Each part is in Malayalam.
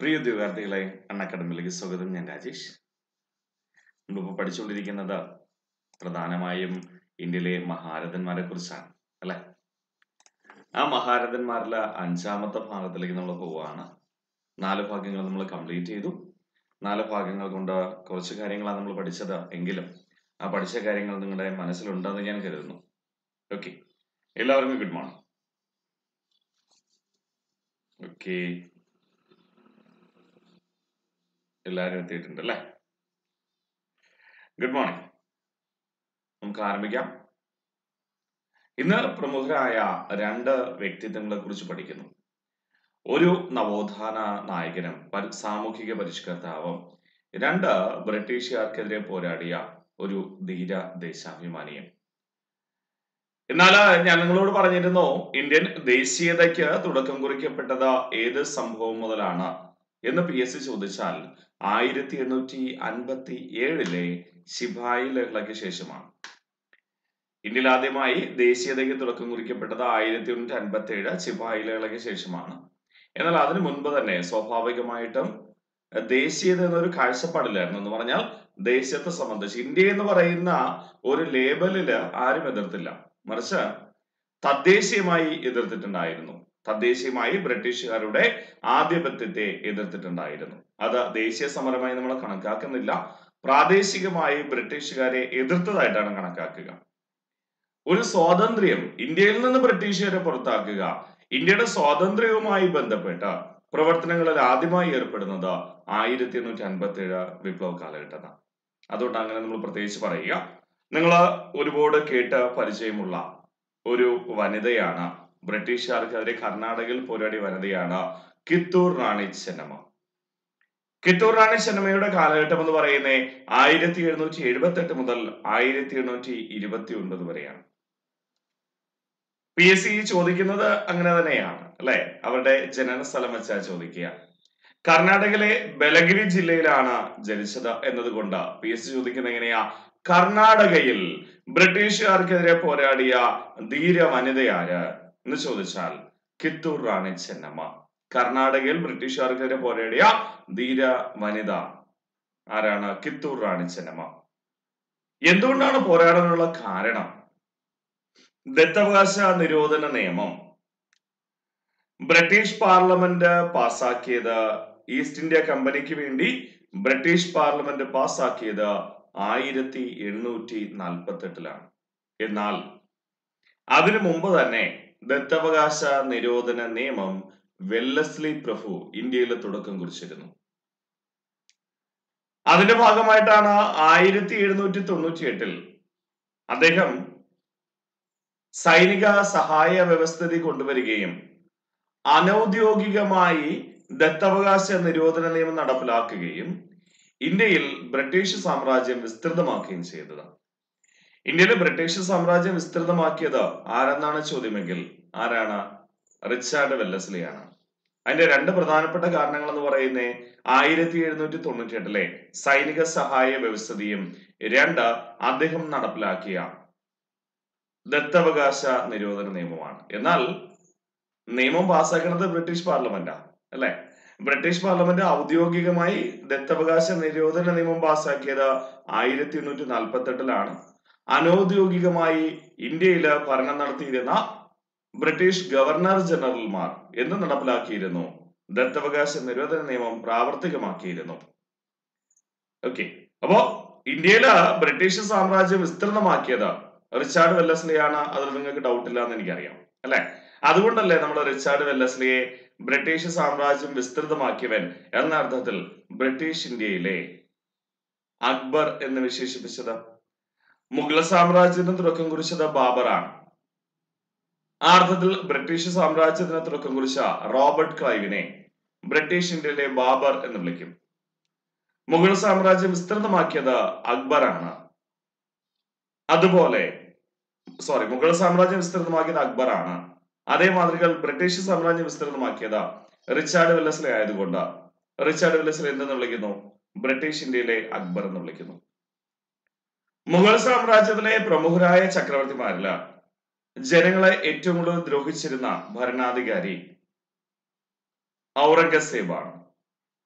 പ്രിയ ഉദ്യോഗാർത്ഥികളെ അണ്ണ അക്കാഡമിയിലേക്ക് സ്വാഗതം ഞാൻ രാജേഷ് നമ്മളിപ്പോൾ പഠിച്ചുകൊണ്ടിരിക്കുന്നത് പ്രധാനമായും ഇന്ത്യയിലെ മഹാരഥന്മാരെ കുറിച്ചാണ് അല്ലെ ആ മഹാരഥന്മാരിലെ അഞ്ചാമത്തെ ഭാഗത്തിലേക്ക് നമ്മൾ പോവുകയാണ് നാല് ഭാഗങ്ങൾ നമ്മൾ കംപ്ലീറ്റ് ചെയ്തു നാല് ഭാഗങ്ങൾ കൊണ്ട് കുറച്ച് കാര്യങ്ങളാണ് നമ്മൾ പഠിച്ചത് എങ്കിലും ആ പഠിച്ച കാര്യങ്ങൾ നിങ്ങളുടെ മനസ്സിലുണ്ടെന്ന് ഞാൻ കരുതുന്നു ഓക്കെ എല്ലാവർക്കും ഗുഡ് മോർണിംഗ് ഓക്കെ എല്ലാവരും എത്തിയിട്ടുണ്ട് അല്ലേ ഗുഡ് മോർണിംഗ് നമുക്ക് ആരംഭിക്കാം ഇന്ന് പ്രമുഖരായ രണ്ട് വ്യക്തിത്വങ്ങളെ കുറിച്ച് പഠിക്കുന്നു ഒരു നവോത്ഥാന നായകനും പരി- സാമൂഹിക പരിഷ്കർത്താവും രണ്ട് ബ്രിട്ടീഷുകാർക്കെതിരെ പോരാടിയ ഒരു ധീര ദേശാഭിമാനിയും എന്നാൽ ഞാൻ നിങ്ങളോട് പറഞ്ഞിരുന്നു ഇന്ത്യൻ ദേശീയതയ്ക്ക് തുടക്കം കുറിക്കപ്പെട്ടത് ഏത് സംഭവം മുതലാണ് എന്ന് പി എസ് സി ചോദിച്ചാൽ ആയിരത്തി എണ്ണൂറ്റി അൻപത്തി ഏഴിലെ ശിപായി ലഹളയ്ക്ക് ശേഷമാണ് ഇന്ത്യയിൽ ആദ്യമായി ദേശീയതയ്ക്ക് തുടക്കം കുറിക്കപ്പെട്ടത് ആയിരത്തി എണ്ണൂറ്റി അൻപത്തി ഏഴ് ശിപായി ലഹളയ്ക്ക് ശേഷമാണ് എന്നാൽ അതിനു മുൻപ് തന്നെ സ്വാഭാവികമായിട്ടും അഹ് ദേശീയത എന്നൊരു കാഴ്ചപ്പാടില്ലായിരുന്നു എന്ന് പറഞ്ഞാൽ ദേശത്തെ സംബന്ധിച്ച് ഇന്ത്യ എന്ന് പറയുന്ന ഒരു ലേബലില് ആരും എതിർത്തില്ല മറിച്ച് തദ്ദേശീയമായി എതിർത്തിട്ടുണ്ടായിരുന്നു തദ്ദേശീയമായി ബ്രിട്ടീഷുകാരുടെ ആധിപത്യത്തെ എതിർത്തിട്ടുണ്ടായിരുന്നു അത് ദേശീയ സമരമായി നമ്മൾ കണക്കാക്കുന്നില്ല പ്രാദേശികമായി ബ്രിട്ടീഷുകാരെ എതിർത്തതായിട്ടാണ് കണക്കാക്കുക ഒരു സ്വാതന്ത്ര്യം ഇന്ത്യയിൽ നിന്ന് ബ്രിട്ടീഷുകാരെ പുറത്താക്കുക ഇന്ത്യയുടെ സ്വാതന്ത്ര്യവുമായി ബന്ധപ്പെട്ട പ്രവർത്തനങ്ങളിൽ ആദ്യമായി ഏർപ്പെടുന്നത് ആയിരത്തി എണ്ണൂറ്റി അൻപത്തി ഏഴ് വിപ്ലവ കാലഘട്ടത്താണ് അതുകൊണ്ട് അങ്ങനെ നമ്മൾ പ്രത്യേകിച്ച് പറയുക നിങ്ങൾ ഒരുപാട് കേട്ട് പരിചയമുള്ള ഒരു വനിതയാണ് ബ്രിട്ടീഷുകാർക്കെതിരെ കർണാടകയിൽ പോരാടിയ വനിതയാണ് കിത്തൂർ റാണി ചെന്നമ്മ കിത്തൂർ റാണി ചെന്നമ്മയുടെ കാലഘട്ടം എന്ന് പറയുന്നത് ആയിരത്തി എഴുന്നൂറ്റി എഴുപത്തി എട്ട് മുതൽ ആയിരത്തി എണ്ണൂറ്റി ഇരുപത്തി ഒൻപത് വരെയാണ് പി എസ് സി ചോദിക്കുന്നത് അങ്ങനെ തന്നെയാണ് അല്ലെ അവരുടെ ജനന സ്ഥലം വെച്ചാ ചോദിക്കുക കർണാടകയിലെ ബലഗിരി ജില്ലയിലാണ് ജനിച്ചത് എന്നതുകൊണ്ട് പി എസ് സി ചോദിക്കുന്നത് എങ്ങനെയാ കർണാടകയിൽ ബ്രിട്ടീഷുകാർക്കെതിരെ പോരാടിയ ധീര വനിതയാര് എന്ന് ചോദിച്ചാൽ കിത്തൂർ റാണി ചെന്നമ്മ കർണാടകയിൽ ബ്രിട്ടീഷുകാർക്കെതിരെ പോരാടിയ ധീര വനിത ആരാണ് കിത്തൂർ റാണി ചെന്നമ്മ എന്തുകൊണ്ടാണ് പോരാടാനുള്ള കാരണം ദത്തവകാശ നിരോധന നിയമം ബ്രിട്ടീഷ് പാർലമെന്റ് പാസാക്കിയത് ഈസ്റ്റ് ഇന്ത്യ കമ്പനിക്ക് വേണ്ടി ബ്രിട്ടീഷ് പാർലമെന്റ് പാസാക്കിയത് ആയിരത്തി എണ്ണൂറ്റി നാൽപ്പത്തി എട്ടിലാണ് എന്നാൽ അതിനു മുമ്പ് തന്നെ ദത്തവകാശ നിരോധന നിയമം വെല്ലസ്ലി പ്രഭു ഇന്ത്യയിൽ തുടക്കം കുറിച്ചിരുന്നു അതിന്റെ ഭാഗമായിട്ടാണ് ആയിരത്തി എഴുന്നൂറ്റി തൊണ്ണൂറ്റി എട്ടിൽ അദ്ദേഹം സൈനിക സഹായ വ്യവസ്ഥിതി കൊണ്ടുവരികയും അനൗദ്യോഗികമായി ദത്തവകാശ നിരോധന നിയമം നടപ്പിലാക്കുകയും ഇന്ത്യയിൽ ബ്രിട്ടീഷ് സാമ്രാജ്യം വിസ്തൃതമാക്കുകയും ചെയ്തത് ഇന്ത്യയിൽ ബ്രിട്ടീഷ് സാമ്രാജ്യം വിസ്തൃതമാക്കിയത് ആരെന്നാണ് ചോദ്യമെങ്കിൽ ആരാണ് റിച്ചാർഡ് വെല്ലസ്ലിയാണ് അതിന്റെ രണ്ട് പ്രധാനപ്പെട്ട കാരണങ്ങൾ എന്ന് പറയുന്നത് ആയിരത്തി എഴുന്നൂറ്റി തൊണ്ണൂറ്റി എട്ടിലെ സൈനിക സഹായ വ്യവസ്ഥിതിയും രണ്ട് അദ്ദേഹം നടപ്പിലാക്കിയ ദത്തവകാശ നിരോധന നിയമമാണ് എന്നാൽ നിയമം പാസ്സാക്കുന്നത് ബ്രിട്ടീഷ് പാർലമെന്റാ അല്ലെ ബ്രിട്ടീഷ് പാർലമെന്റ് ഔദ്യോഗികമായി ദത്തവകാശ നിരോധന നിയമം പാസ്സാക്കിയത് ആയിരത്തി എണ്ണൂറ്റി നാൽപ്പത്തി എട്ടിലാണ് അനൗദ്യോഗികമായി ഇന്ത്യയിൽ ഭരണം നടത്തിയിരുന്ന ബ്രിട്ടീഷ് ഗവർണർ ജനറൽമാർ എന്ന് നടപ്പിലാക്കിയിരുന്നു ദത്തവകാശ നിരോധന നിയമം പ്രാവർത്തികമാക്കിയിരുന്നു ഓക്കെ അപ്പോ ഇന്ത്യയില് ബ്രിട്ടീഷ് സാമ്രാജ്യം വിസ്തൃതമാക്കിയത് റിച്ചാർഡ് വെല്ലസ്ലിയാണ് അതിൽ നിങ്ങൾക്ക് ഡൗട്ട് ഇല്ല എന്ന് എനിക്കറിയാം അല്ലെ അതുകൊണ്ടല്ലേ നമ്മൾ റിച്ചാർഡ് വെല്ലസ്ലിയെ ബ്രിട്ടീഷ് സാമ്രാജ്യം വിസ്തൃതമാക്കിയവൻ എന്ന അർത്ഥത്തിൽ ബ്രിട്ടീഷ് ഇന്ത്യയിലെ അക്ബർ എന്ന് വിശേഷിപ്പിച്ചത് മുഗൾ സാമ്രാജ്യത്തിന് തുടക്കം കുറിച്ചത് ബാബറാണ് ആ അർത്ഥത്തിൽ ബ്രിട്ടീഷ് സാമ്രാജ്യത്തിന് തുടക്കം കുറിച്ച റോബർട്ട് ക്ലൈവിനെ ബ്രിട്ടീഷ് ഇന്ത്യയിലെ ബാബർ എന്ന് വിളിക്കും മുഗൾ സാമ്രാജ്യം വിസ്തൃതമാക്കിയത് അക്ബറാണ് അതുപോലെ സോറി മുഗൾ സാമ്രാജ്യം വിസ്തൃതമാക്കിയത് അക്ബറാണ് അതേ മാതൃകൾ ബ്രിട്ടീഷ് സാമ്രാജ്യം വിസ്തൃതമാക്കിയത് റിച്ചാർഡ് വെല്ലസ്ലി ആയതുകൊണ്ട് റിച്ചാർഡ് വെല്ലസ്ലി എന്തെന്ന് വിളിക്കുന്നു ബ്രിട്ടീഷ് ഇന്ത്യയിലെ അക്ബർ എന്ന് വിളിക്കുന്നു മുഗൾ സാമ്രാജ്യത്തിലെ പ്രമുഖരായ ചക്രവർത്തിമാരില് ജനങ്ങളെ ഏറ്റവും കൂടുതൽ ദ്രോഹിച്ചിരുന്ന ഭരണാധികാരി ഔറംഗസേബാണ്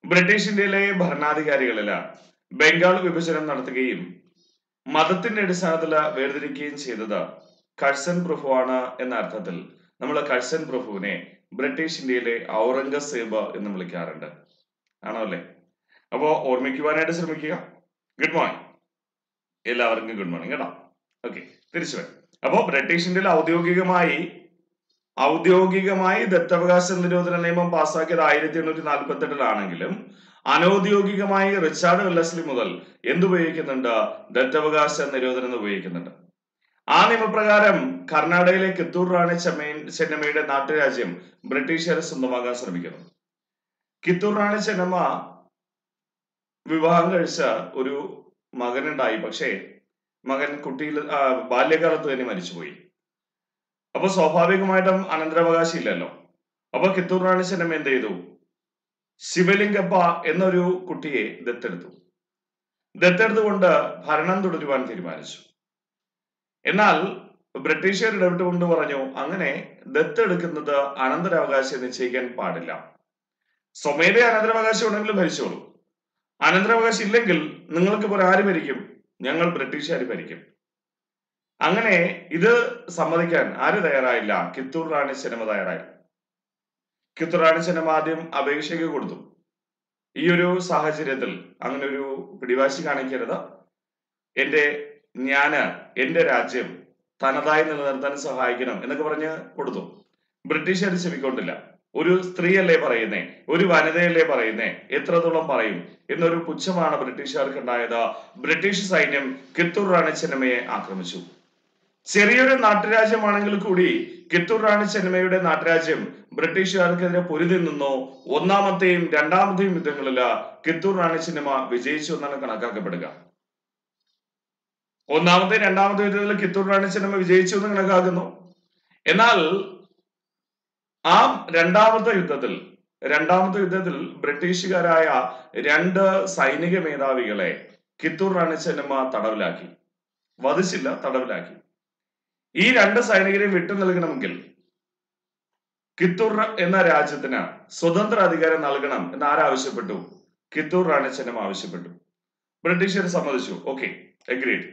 ബ്രിട്ടീഷ് ഇന്ത്യയിലെ ഭരണാധികാരികളിൽ ബംഗാൾ വിഭജനം നടത്തുകയും മതത്തിന്റെ അടിസ്ഥാനത്തിൽ വേർതിരിക്കുകയും ചെയ്തത് കഴ്സൺ പ്രഭുവാണ് എന്ന അർത്ഥത്തിൽ നമ്മൾ കഴ്സൺ പ്രഭുവിനെ ബ്രിട്ടീഷ് ഇന്ത്യയിലെ ഔറംഗസേബ് എന്ന് വിളിക്കാറുണ്ട് ആണോ അല്ലേ അപ്പോ ഓർമ്മിക്കുവാനായിട്ട് ശ്രമിക്കുക ഗുഡ് മോർണിംഗ് എല്ലാവർക്കും ഗുഡ് മോർണിംഗ് കേട്ടോ ഓക്കെ തിരിച്ചു വരാം അപ്പോ ബ്രിട്ടീഷ് ഇന്ത്യയിൽ ഔദ്യോഗികമായി ഔദ്യോഗികമായി ദത്തവകാശ നിരോധന നിയമം പാസ്സാക്കിയത് ആയിരത്തി എണ്ണൂറ്റി നാൽപ്പത്തി എട്ടിലാണെങ്കിലും അനൗദ്യോഗികമായി റിച്ചാർഡ് വെല്ലസ്ലി മുതൽ എന്തുപയോഗിക്കുന്നുണ്ട് ദത്തവകാശ നിരോധനം എന്ന് ഉപയോഗിക്കുന്നുണ്ട് ആ നിയമപ്രകാരം കർണാടകയിലെ കിത്തൂർ റാണി ചെമ്മൈൻ ചെന്നമ്മയുടെ നാട്ടുരാജ്യം ബ്രിട്ടീഷുകാരെ സ്വന്തമാക്കാൻ ശ്രമിക്കുന്നു കിത്തൂർ റാണി ചെന്നമ്മ വിവാഹം കഴിച്ച ഒരു മകനുണ്ടായി പക്ഷേ മകൻ കുട്ടിയിൽ ആ, ബാല്യകാലത്ത് തന്നെ മരിച്ചുപോയി അപ്പൊ സ്വാഭാവികമായിട്ടും അനന്തരാവകാശം ഇല്ലല്ലോ അപ്പൊ കിത്തൂർ റാണി ചെന്നമ്മ എന്ത് ചെയ്തു ശിവലിംഗപ്പ എന്നൊരു കുട്ടിയെ ദത്തെടുത്തു ദത്തെടുത്തുകൊണ്ട് ഭരണം തുടരുവാൻ തീരുമാനിച്ചു എന്നാൽ ബ്രിട്ടീഷുകാർ ഇടപെട്ടുകൊണ്ട് പറഞ്ഞു അങ്ങനെ ദത്തെടുക്കുന്നത് അനന്തരാവകാശം നിശ്ചയിക്കാൻ പാടില്ല സ്വമേധ അനന്തരാവകാശം ഉണ്ടെങ്കിൽ ഭരിച്ചോളൂ അനന്തരാവകാശം ഇല്ലെങ്കിൽ നിങ്ങൾക്ക് ഇപ്പോൾ ആര് ഭരിക്കും ഞങ്ങൾ ബ്രിട്ടീഷുകാർ ഭരിക്കും അങ്ങനെ ഇത് സമ്മതിക്കാൻ ആര് തയ്യാറായില്ല കിത്തൂർ റാണി സിനിമ തയ്യാറായി കിത്തൂർ റാണി സിനിമ ആദ്യം അപേക്ഷയ്ക്ക് കൊടുത്തു ഈ ഒരു സാഹചര്യത്തിൽ അങ്ങനെ ഒരു പിടിവാശി കാണിക്കരുത് എന്റെ ഞാന് എന്റെ രാജ്യം തനതായി നിലനിർത്താൻ സഹായിക്കണം എന്നൊക്കെ പറഞ്ഞ് കൊടുത്തു ബ്രിട്ടീഷുകാർ ചെവിക്കൊണ്ടില്ല ഒരു സ്ത്രീയല്ലേ പറയുന്നേ ഒരു വനിതയല്ലേ പറയുന്നേ എത്രത്തോളം പറയും എന്നൊരു പുച്ഛമാണ് ബ്രിട്ടീഷുകാർക്ക് ഉണ്ടായത് ബ്രിട്ടീഷ് സൈന്യം കിത്തൂർ റാണി ചെന്നമ്മയെ ആക്രമിച്ചു ചെറിയൊരു നാട്ടുരാജ്യമാണെങ്കിൽ കൂടി കിത്തൂർ റാണി ചെന്നമ്മയുടെ നാട്ടുരാജ്യം ബ്രിട്ടീഷുകാർക്കെതിരെ പൊരുതി നിന്നോ ഒന്നാമത്തെയും രണ്ടാമത്തെയും യുദ്ധങ്ങളിൽ കിത്തൂർ റാണി ചെന്നമ്മ വിജയിച്ചു എന്നാണ് കണക്കാക്കപ്പെടുക ഒന്നാമത്തെ രണ്ടാമത്തെ യുദ്ധത്തിൽ കിത്തൂർ റാണി ചെന്നമ്മ വിജയിച്ചു എന്ന് കണക്കാക്കുന്നു എന്നാൽ ആ രണ്ടാമത്തെ യുദ്ധത്തിൽ രണ്ടാമത്തെ യുദ്ധത്തിൽ ബ്രിട്ടീഷുകാരായ രണ്ട് സൈനിക മേധാവികളെ കിത്തൂർ റാണി ചെന്നമ്മ തടവിലാക്കി വധിച്ചില്ല തടവിലാക്കി ഈ രണ്ട് സൈനികരെ വിട്ടു നൽകണമെങ്കിൽ കിത്തൂർ എന്ന രാജ്യത്തിന് സ്വതന്ത്ര അധികാരം നൽകണം എന്ന് ആരാവശ്യപ്പെട്ടു കിത്തൂർ റാണി ചെന്നമ്മ ആവശ്യപ്പെട്ടു ബ്രിട്ടീഷുകാർ സമ്മതിച്ചു ഓക്കെ എഗ്രീഡ്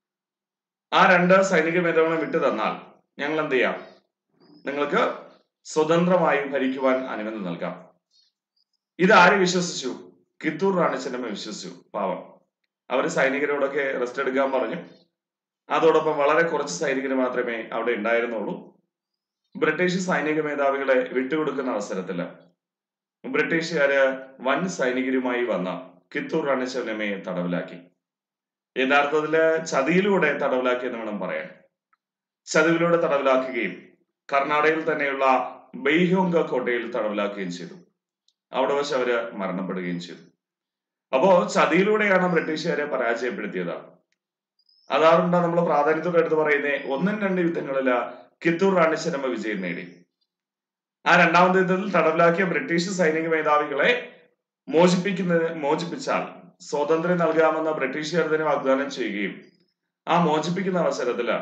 ആ രണ്ട് സൈനിക മേധാവികളെ വിട്ടു തന്നാൽ ഞങ്ങൾ എന്ത് ചെയ്യാം നിങ്ങൾക്ക് സ്വതന്ത്രമായി ഭരിക്കുവാൻ അനുമതി നൽകാം ഇത് ആര് വിശ്വസിച്ചു കിത്തൂർ റാണി ചെന്നമ്മ വിശ്വസിച്ചു പാവം അവര് സൈനികരോടൊക്കെ റെസ്റ്റ് എടുക്കാൻ പറഞ്ഞു അതോടൊപ്പം വളരെ കുറച്ച് സൈനികർ മാത്രമേ അവിടെ ഉണ്ടായിരുന്നുള്ളൂ ബ്രിട്ടീഷ് സൈനിക മേധാവികളെ വിട്ടുകൊടുക്കുന്ന അവസരത്തില് ബ്രിട്ടീഷുകാര് വൻ സൈനികരുമായി വന്ന കിത്തൂർ റാണി ചെന്നമ്മയെ തടവിലാക്കി യഥാർത്ഥത്തില് ചതിയിലൂടെ തടവിലാക്കി എന്ന് വേണം പറയാൻ ചതിവിലൂടെ തടവിലാക്കുകയും കർണാടകയിൽ തന്നെയുള്ള ബെയ്ഹോങ്ക കോട്ടയിൽ തടവിലാക്കുകയും ചെയ്തു അവിടെ വെച്ച് അവര് മരണപ്പെടുകയും ചെയ്തു അപ്പോ ചതിയിലൂടെയാണ് ബ്രിട്ടീഷുകാരെ പരാജയപ്പെടുത്തിയത് അതാറുണ്ട് നമ്മൾ പ്രാധാന്യത്തോടെ എടുത്ത് പറയുന്നേ ഒന്നും രണ്ട് യുദ്ധങ്ങളില് കിത്തൂർ റാണി ചെന്നമ്മ വിജയം നേടി ആ രണ്ടാമത്തെ യുദ്ധത്തിൽ തടവിലാക്കിയ ബ്രിട്ടീഷ് സൈനിക മേധാവികളെ മോചിപ്പിക്കുന്ന മോചിപ്പിച്ചാൽ സ്വാതന്ത്ര്യം നൽകാമെന്ന ബ്രിട്ടീഷുകാർ തന്നെ വാഗ്ദാനം ചെയ്യുകയും ആ മോചിപ്പിക്കുന്ന അവസരത്തില്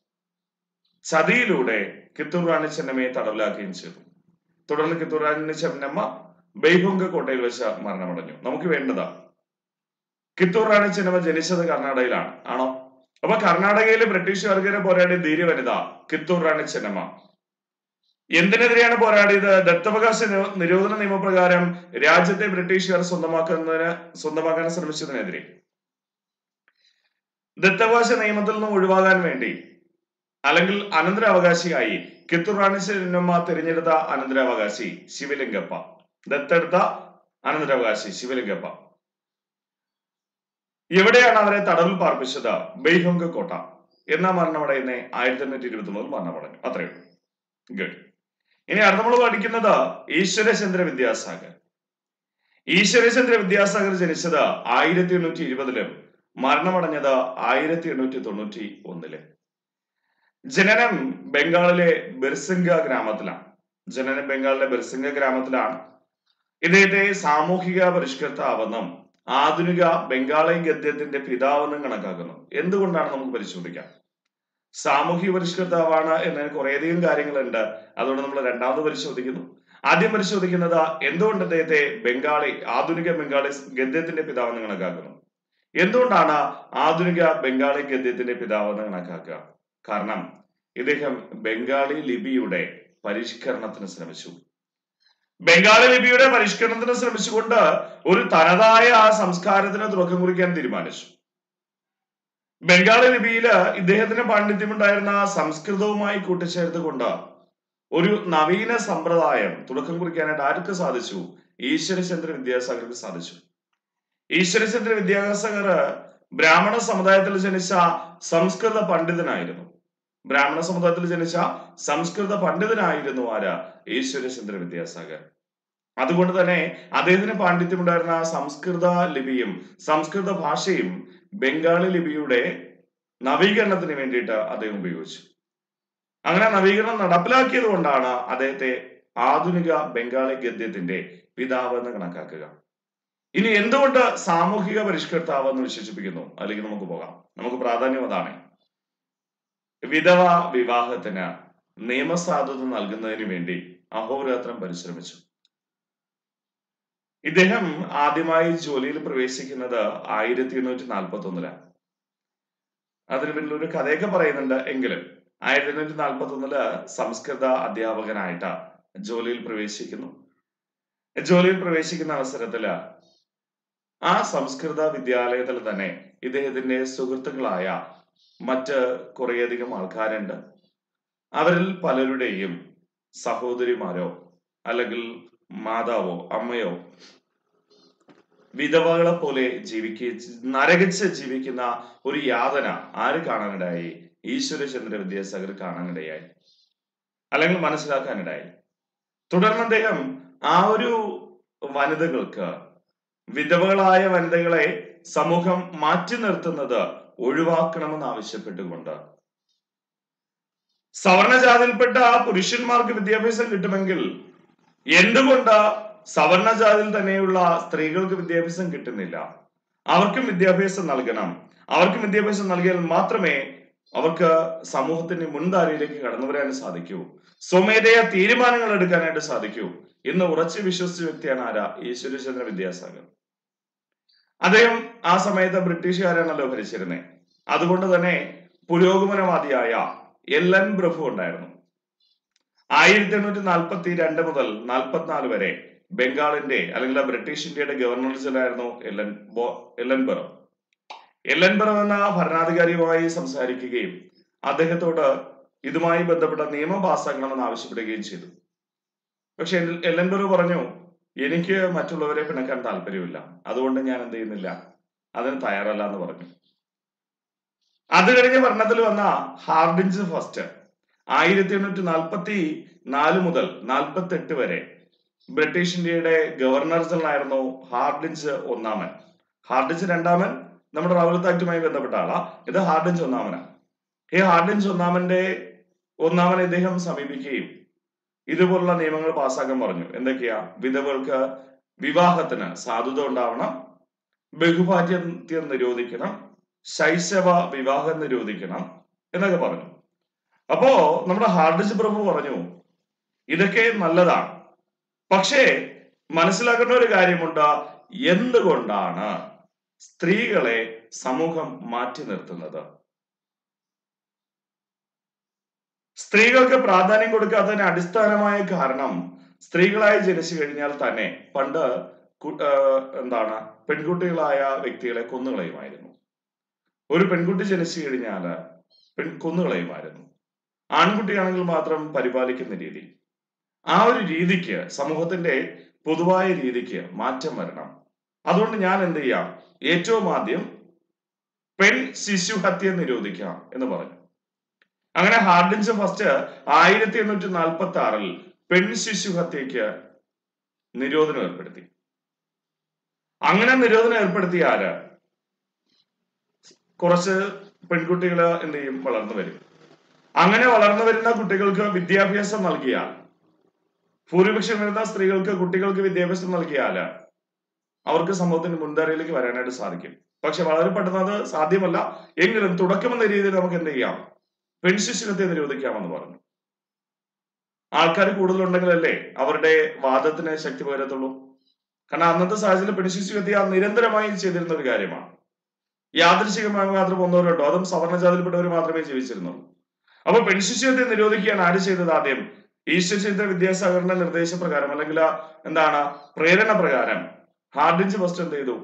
ചതിയിലൂടെ കിത്തൂർ റാണി ചെന്നമ്മയെ തടവിലാക്കുകയും ചെയ്തു തുടർന്ന് കിത്തൂർ റാണി ചെന്നമ്മ ബെയ്ഹുങ്ക കോട്ടയിൽ വെച്ച് മരണമടഞ്ഞു നമുക്ക് വേണ്ടതാ കിത്തൂർ റാണി ചെന്നമ്മ ജനിച്ചത് കർണാടകയിലാണ് ആണോ അപ്പൊ കർണാടകയിലെ ബ്രിട്ടീഷുകാർക്കെതിരെ പോരാടിയ ധീര വനിത കിത്തൂർ റാണി ചെന്നമ്മ എന്തിനെതിരെയാണ് പോരാടിയത് ദത്തവകാശ നിരോ- നിരോധന നിയമപ്രകാരം രാജ്യത്തെ ബ്രിട്ടീഷുകാർ സ്വന്തമാക്കുന്നതിന് സ്വന്തമാക്കാൻ ശ്രമിച്ചതിനെതിരെ ദത്തവകാശ നിയമത്തിൽ നിന്ന് ഒഴിവാകാൻ വേണ്ടി അല്ലെങ്കിൽ അനന്തരാവകാശിയായി കിത്തൂർ റാണി ചെന്നമ്മ തിരഞ്ഞെടുത്ത അനന്തരാവകാശി ശിവലിംഗപ്പ ദത്തെടുത്ത അനന്തരാവകാശി ശിവലിംഗപ്പ എവിടെയാണ് അവരെ തടവിൽ പാർപ്പിച്ചത് ബെയ്ഹുങ്ക കോട്ട എന്നാ മരണമടയുന്ന ആയിരത്തി എണ്ണൂറ്റി ഇരുപത്തി മൂന്നിൽ മരണമടഞ്ഞു അത്രയേ ഉള്ളൂ ഗുഡ് ഇനി അടുത്ത നമ്മൾ പഠിക്കുന്നത് ഈശ്വരചന്ദ്ര വിദ്യാസാഗർ ഈശ്വരചന്ദ്ര വിദ്യാസാഗർ ജനിച്ചത് ആയിരത്തി എണ്ണൂറ്റി ഇരുപതിലും മരണമടഞ്ഞത് ആയിരത്തി എണ്ണൂറ്റി തൊണ്ണൂറ്റി ഒന്നില് ജനനം ബംഗാളിലെ ബിർസിംഗ ഗ്രാമത്തിലാണ് ജനനം ബംഗാളിലെ ബിർസിംഗ ഗ്രാമത്തിലാണ് ഇദ്ദേഹത്തെ സാമൂഹിക പരിഷ്കർത്താവെന്നും ആധുനിക ബംഗാളി ഗദ്യത്തിന്റെ പിതാവെന്നും കണക്കാക്കുന്നു എന്തുകൊണ്ടാണ് നമുക്ക് പരിശോധിക്കാം സാമൂഹിക പരിഷ്കർത്താവാണ് എന്നതിന് കുറേയധികം കാര്യങ്ങളുണ്ട് അതുകൊണ്ട് നമ്മൾ രണ്ടാമത് പരിശോധിക്കുന്നു ആദ്യം പരിശോധിക്കുന്നത് എന്തുകൊണ്ട് അദ്ദേഹത്തെ ബംഗാളി ആധുനിക ബംഗാളി ഗദ്യത്തിന്റെ പിതാവെന്ന് കണക്കാക്കുന്നു എന്തുകൊണ്ടാണ് ആധുനിക ബംഗാളി ഗദ്യത്തിന്റെ പിതാവെന്ന് കണക്കാക്കുക കാരണം ഇദ്ദേഹം ബംഗാളി ലിപിയുടെ പരിഷ്കരണത്തിന് ശ്രമിച്ചു ബംഗാളി ലിപിയുടെ പരിഷ്കരണത്തിന് ശ്രമിച്ചുകൊണ്ട് ഒരു തനതായ ആ സംസ്കാരത്തിന് തുടക്കം കുറിക്കാൻ തീരുമാനിച്ചു ബംഗാളി ലിപിയില് ഇദ്ദേഹത്തിന് പാണ്ഡിത്യമുണ്ടായിരുന്ന സംസ്കൃതവുമായി കൂട്ടിച്ചേർത്തുകൊണ്ട് ഒരു നവീന സമ്പ്രദായം തുടക്കം കുറിക്കാനായിട്ട് ആർക്ക് സാധിച്ചു ഈശ്വരചന്ദ്ര വിദ്യാസാഗർക്ക് സാധിച്ചു ഈശ്വരചന്ദ്ര വിദ്യാസാഗർ ബ്രാഹ്മണ സമുദായത്തിൽ ജനിച്ച സംസ്കൃത പണ്ഡിതനായിരുന്നു ബ്രാഹ്മണ സമുദായത്തിൽ ജനിച്ച സംസ്കൃത പണ്ഡിതനായിരുന്നു ആര് ഈശ്വരചന്ദ്ര വിദ്യാസാഗർ അതുകൊണ്ട് തന്നെ അദ്ദേഹത്തിന് പാണ്ഡിത്യമുണ്ടായിരുന്ന സംസ്കൃത ലിപിയും സംസ്കൃത ഭാഷയും ബംഗാളി ലിപിയുടെ നവീകരണത്തിന് വേണ്ടിയിട്ട് അദ്ദേഹം ഉപയോഗിച്ചു അങ്ങനെ നവീകരണം നടപ്പിലാക്കിയത് കൊണ്ടാണ് അദ്ദേഹത്തെ ആധുനിക ബംഗാളി ഗദ്യത്തിന്റെ പിതാവ് എന്ന് കണക്കാക്കുക ഇനി എന്തുകൊണ്ട് സാമൂഹിക പരിഷ്കർത്താവ് എന്ന് വിശേഷിപ്പിക്കുന്നു അല്ലെങ്കിൽ നമുക്ക് പോകാം നമുക്ക് പ്രാധാന്യം അതാണ് വിധവ വിവാഹത്തിന് നിയമസാധുത നൽകുന്നതിന് വേണ്ടി അഹോരാത്രം പരിശ്രമിച്ചു ഇദ്ദേഹം ആദ്യമായി ജോലിയിൽ പ്രവേശിക്കുന്നത് ആയിരത്തി എണ്ണൂറ്റി നാൽപ്പത്തി ഒന്നിലാണ് അതിന് പിന്നിൽ ഒരു കഥയൊക്കെ പറയുന്നുണ്ട് എങ്കിലും ആയിരത്തി എണ്ണൂറ്റി നാൽപ്പത്തി ഒന്നില് സംസ്കൃത അധ്യാപകനായിട്ട് ജോലിയിൽ പ്രവേശിക്കുന്നു ജോലിയിൽ പ്രവേശിക്കുന്ന അവസരത്തില് ആ സംസ്കൃത വിദ്യാലയത്തിൽ തന്നെ ഇദ്ദേഹത്തിന്റെ സുഹൃത്തുക്കളായ മറ്റ് കുറേയധികം ആൾക്കാരുണ്ട് അവരിൽ പലരുടെയും സഹോദരിമാരോ അല്ലെങ്കിൽ മാതാവോ അമ്മയോ വിധവകളെ പോലെ ജീവിക്കുക നരകിച്ച് ജീവിക്കുന്ന ഒരു യാതന ആര് കാണാനിടയായി ഈശ്വരചന്ദ്ര വിദ്യാസാഗർ കാണാനിടയായി അല്ലെങ്കിൽ മനസ്സിലാക്കാനിടയായി തുടർന്ന് അദ്ദേഹം ആ ഒരു വനിതകൾക്ക് വിധവകളായ വനിതകളെ സമൂഹം മാറ്റി നിർത്തുന്നത് ഒഴിവാക്കണമെന്ന് ആവശ്യപ്പെട്ടുകൊണ്ട് സവർണജാതിയിൽപ്പെട്ട പുരുഷന്മാർക്ക് വിദ്യാഭ്യാസം കിട്ടുമെങ്കിൽ എന്തുകൊണ്ട് സവർണജാതിയിൽ തന്നെയുള്ള സ്ത്രീകൾക്ക് വിദ്യാഭ്യാസം കിട്ടുന്നില്ല അവർക്കും വിദ്യാഭ്യാസം നൽകണം അവർക്കും വിദ്യാഭ്യാസം നൽകിയാൽ മാത്രമേ അവർക്ക് സമൂഹത്തിന്റെ മുൻധാരയിലേക്ക് കടന്നു വരാൻ സാധിക്കൂ സ്വമേധയാ തീരുമാനങ്ങൾ എടുക്കാനായിട്ട് സാധിക്കൂ എന്ന് ഉറച്ചു വിശ്വസിച്ച വ്യക്തിയാണ് ആരാ ഈശ്വരചന്ദ്ര വിദ്യാസാഗർ അദ്ദേഹം ആ സമയത്ത് ബ്രിട്ടീഷുകാരാണല്ലോ ഭരിച്ചിരുന്നത് അതുകൊണ്ട് തന്നെ പുരോഗമനവാദിയായ എൽ എൻ പ്രഭു ഉണ്ടായിരുന്നു ആയിരത്തി എണ്ണൂറ്റി നാൽപ്പത്തി രണ്ട് മുതൽ നാൽപ്പത്തിനാല് വരെ ബംഗാളിന്റെ അല്ലെങ്കിൽ ബ്രിട്ടീഷ് ഇന്ത്യയുടെ ഗവർണർ ജനറായിരുന്നു എൽ എൻ ബോ Ellenborough Ellenborough എന്ന ഭരണാധികാരിയുമായി സംസാരിക്കുകയും അദ്ദേഹത്തോട് ഇതുമായി ബന്ധപ്പെട്ട നിയമം പാസ്സാക്കണമെന്ന് ആവശ്യപ്പെടുകയും ചെയ്തു പക്ഷെ എൽ എൻ ബറോ പറഞ്ഞു എനിക്ക് മറ്റുള്ളവരെ പിണക്കാൻ താല്പര്യമില്ല അതുകൊണ്ട് ഞാൻ എന്ത് ചെയ്യുന്നില്ല അതിന് തയ്യാറല്ല എന്ന് പറഞ്ഞു അത് കഴിഞ്ഞ് ഭരണത്തിൽ വന്ന ഹാർഡിൻസ് ഫസ്റ്റ് ആയിരത്തി എണ്ണൂറ്റി നാൽപ്പത്തി നാല് മുതൽ നാൽപ്പത്തി എട്ട് വരെ ബ്രിട്ടീഷ് ഇന്ത്യയുടെ ഗവർണർ ജനറൽ ആയിരുന്നു ഹാർഡിൻസ് ഒന്നാമൻ ഹാർഡിൻസ് രണ്ടാമൻ നമ്മുടെ റൗലത്ത് ആക്ടുമായി ബന്ധപ്പെട്ട ആളാ ഇത് ഹാർഡിൻസ് ഒന്നാമനാണ് ഈ ഹാർഡിൻസ് ഒന്നാമന്റെ ഒന്നാമനെ ഇദ്ദേഹം സമീപിക്കുകയും ഇതുപോലുള്ള നിയമങ്ങൾ പാസ്സാക്കാൻ പറഞ്ഞു എന്തൊക്കെയാ വിധവകൾക്ക് വിവാഹത്തിന് സാധുത ഉണ്ടാവണം ബഹുഭാഗ്യം നിരോധിക്കണം ശൈശവ വിവാഹം നിരോധിക്കണം എന്നൊക്കെ പറഞ്ഞു അപ്പോ നമ്മുടെ ഹാർഡിസ് പ്രഭു പറഞ്ഞു ഇതൊക്കെ നല്ലതാണ് പക്ഷേ മനസ്സിലാക്കേണ്ട ഒരു കാര്യമുണ്ട് എന്തുകൊണ്ടാണ് സ്ത്രീകളെ സമൂഹം മാറ്റി നിർത്തുന്നത് സ്ത്രീകൾക്ക് പ്രാധാന്യം കൊടുക്കാത്തതിന് അടിസ്ഥാനമായ കാരണം സ്ത്രീകളായി ജനിച്ചു കഴിഞ്ഞാൽ തന്നെ പണ്ട് എന്താണ് പെൺകുട്ടികളായ വ്യക്തികളെ കൊന്നുകളയുമായിരുന്നു ഒരു പെൺകുട്ടി ജനിച്ചു കഴിഞ്ഞാൽ പെൺ കൊന്നുകളയുമായിരുന്നു ആൺകുട്ടിയാണെങ്കിൽ മാത്രം പരിപാലിക്കുന്ന രീതി ആ ഒരു രീതിക്ക് സമൂഹത്തിന്റെ പൊതുവായ രീതിക്ക് മാറ്റം വരണം അതുകൊണ്ട് ഞാൻ എന്ത് ചെയ്യാം ഏറ്റവും ആദ്യം പെൺ ശിശു ഹത്യ നിരോധിക്കാം എന്ന് പറഞ്ഞു അങ്ങനെ ഹാർഡിൻസ് ഫസ്റ്റ് ആയിരത്തി എണ്ണൂറ്റി നാൽപ്പത്തി ആറിൽ പെൺ ശിശു ഹത്യക്ക് നിരോധനം ഏർപ്പെടുത്തി അങ്ങനെ നിരോധനം ഏർപ്പെടുത്തിയ ആര് കുറച്ച് പെൺകുട്ടികൾ എന്ത് ചെയ്യും വളർന്നു വരും അങ്ങനെ വളർന്നു വരുന്ന കുട്ടികൾക്ക് വിദ്യാഭ്യാസം നൽകിയാൽ ഭൂരിപക്ഷം വരുന്ന സ്ത്രീകൾക്ക് കുട്ടികൾക്ക് വിദ്യാഭ്യാസം നൽകിയാൽ അവർക്ക് സമൂഹത്തിന്റെ മുൻധാരയിലേക്ക് വരാനായിട്ട് സാധിക്കും പക്ഷെ വളരെ പെട്ടെന്ന് അത് സാധ്യമല്ല എങ്കിലും തുടക്കമെന്ന രീതിയിൽ നമുക്ക് എന്ത് ചെയ്യാം പെൺശിശുഹത്യ നിരോധിക്കാമെന്ന് പറഞ്ഞു ആൾക്കാർ കൂടുതലുണ്ടെങ്കിലല്ലേ അവരുടെ വാദത്തിന് ശക്തി പകരത്തുള്ളൂ കാരണം അന്നത്തെ സാഹചര്യത്തിൽ പെൺശിശുഹത്യ നിരന്തരമായി ചെയ്തിരുന്ന ഒരു കാര്യമാണ് യാദൃശികമായി മാത്രം ഒന്നവരുണ്ടോ അതും സവർണജാതിയിൽപ്പെട്ടവർ മാത്രമേ ജീവിച്ചിരുന്നുള്ളൂ അപ്പൊ പെൺശിശുഹത്യ നിരോധിക്കുകയാണ് ആര് ചെയ്തത് ആദ്യം ഈശ്വരചരിത്ര വിദ്യാസാഗറിന്റെ നിർദ്ദേശപ്രകാരം അല്ലെങ്കിൽ ആ എന്താണ് പ്രേരണ പ്രകാരം ഹാർഡിഞ്ച് ഫസ്റ്റ് എന്ത് ചെയ്തു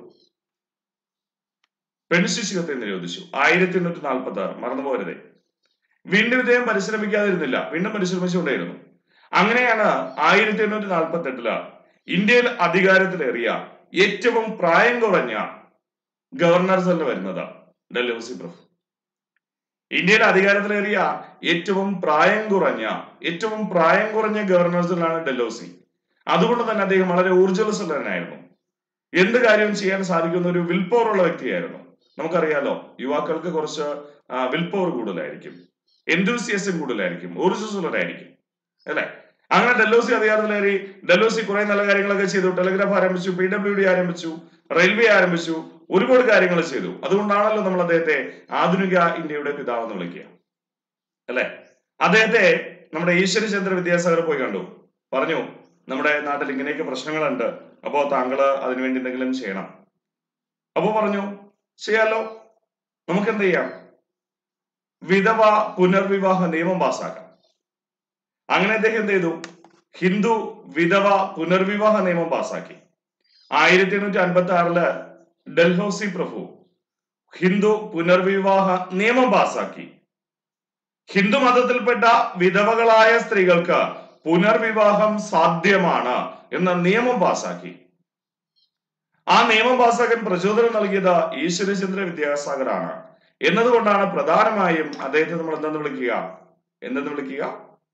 പെൺശിശുഹത്യ നിരോധിച്ചു ആയിരത്തി എണ്ണൂറ്റി നാൽപ്പത്തി ആറ് മറന്നുപോരുതേ വീണ്ടും ഇദ്ദേഹം പരിശ്രമിക്കാതിരുന്നില്ല വീണ്ടും പരിശ്രമിച്ചുകൊണ്ടേയിരുന്നു അങ്ങനെയാണ് ആയിരത്തി എണ്ണൂറ്റി നാൽപ്പത്തി എട്ടില് ഇന്ത്യയിൽ അധികാരത്തിലേറിയ ഏറ്റവും പ്രായം കുറഞ്ഞ ഗവർണർ ജനറൽ വരുന്നത് ഡൽഹൌസി പ്രഭു ഇന്ത്യയിൽ അധികാരത്തിലേറിയ ഏറ്റവും പ്രായം കുറഞ്ഞ ഏറ്റവും പ്രായം കുറഞ്ഞ ഗവർണർ ജനറലാണ് ഡൽഹൌസി അതുകൊണ്ട് തന്നെ അദ്ദേഹം വളരെ ഊർജ്ജസ്വലനായിരുന്നു എന്ത് കാര്യവും ചെയ്യാൻ സാധിക്കുന്ന ഒരു വിൽ പവർ ഉള്ള വ്യക്തിയായിരുന്നു നമുക്കറിയാലോ യുവാക്കൾക്ക് കുറച്ച് വിൽ പവർ കൂടുതലായിരിക്കും എന്തൂസിയസം കൂടുതലായിരിക്കും ഊർജ്ജസ്വലരായിരിക്കും അല്ലെ അങ്ങനെ ഡെല്ലോസി അധികാരത്തിലേറി ഡെല്ലോസി കുറെ നല്ല കാര്യങ്ങളൊക്കെ ചെയ്തു ടെലിഗ്രാഫ് ആരംഭിച്ചു പി ഡബ്ല്യു ഡി ആരംഭിച്ചു റെയിൽവേ ആരംഭിച്ചു ഒരുപാട് കാര്യങ്ങൾ ചെയ്തു അതുകൊണ്ടാണല്ലോ നമ്മൾ അദ്ദേഹത്തെ ആധുനിക ഇന്ത്യയുടെ പിതാവ് എന്ന് വിളിക്കുക അല്ലെ അദ്ദേഹത്തെ നമ്മുടെ ഈശ്വരചന്ദ്ര വിദ്യാസാഗർ പോയി കണ്ടു പറഞ്ഞു നമ്മുടെ നാട്ടിൽ ഇങ്ങനെയൊക്കെ പ്രശ്നങ്ങളുണ്ട് അപ്പോ താങ്കള് അതിനുവേണ്ടി എന്തെങ്കിലും ചെയ്യണം അപ്പോ പറഞ്ഞു ചെയ്യാലോ നമുക്ക് എന്ത് ചെയ്യാം വിധവ പുനർവിവാഹ നിയമം പാസ്സാക്കാം അങ്ങനെ അദ്ദേഹം എന്ത് ചെയ്തു ഹിന്ദു വിധവ പുനർവിവാഹ നിയമം പാസാക്കി ആയിരത്തി എണ്ണൂറ്റി അൻപത്തി ആറില് ഡൽഹൌസി പ്രഭു ഹിന്ദു പുനർവിവാഹ നിയമം പാസാക്കി ഹിന്ദു മതത്തിൽപ്പെട്ട വിധവകളായ സ്ത്രീകൾക്ക് പുനർവിവാഹം സാധ്യമാണ് എന്ന നിയമം പാസാക്കി ആ നിയമം പാസ്സാക്കാൻ പ്രചോദനം നൽകിയത് ഈശ്വരചന്ദ്ര വിദ്യാസാഗറാണ് എന്നതുകൊണ്ടാണ് പ്രധാനമായും അദ്ദേഹത്തെ നമ്മൾ എന്തെന്ന് വിളിക്കുക എന്തെന്ന് വിളിക്കുക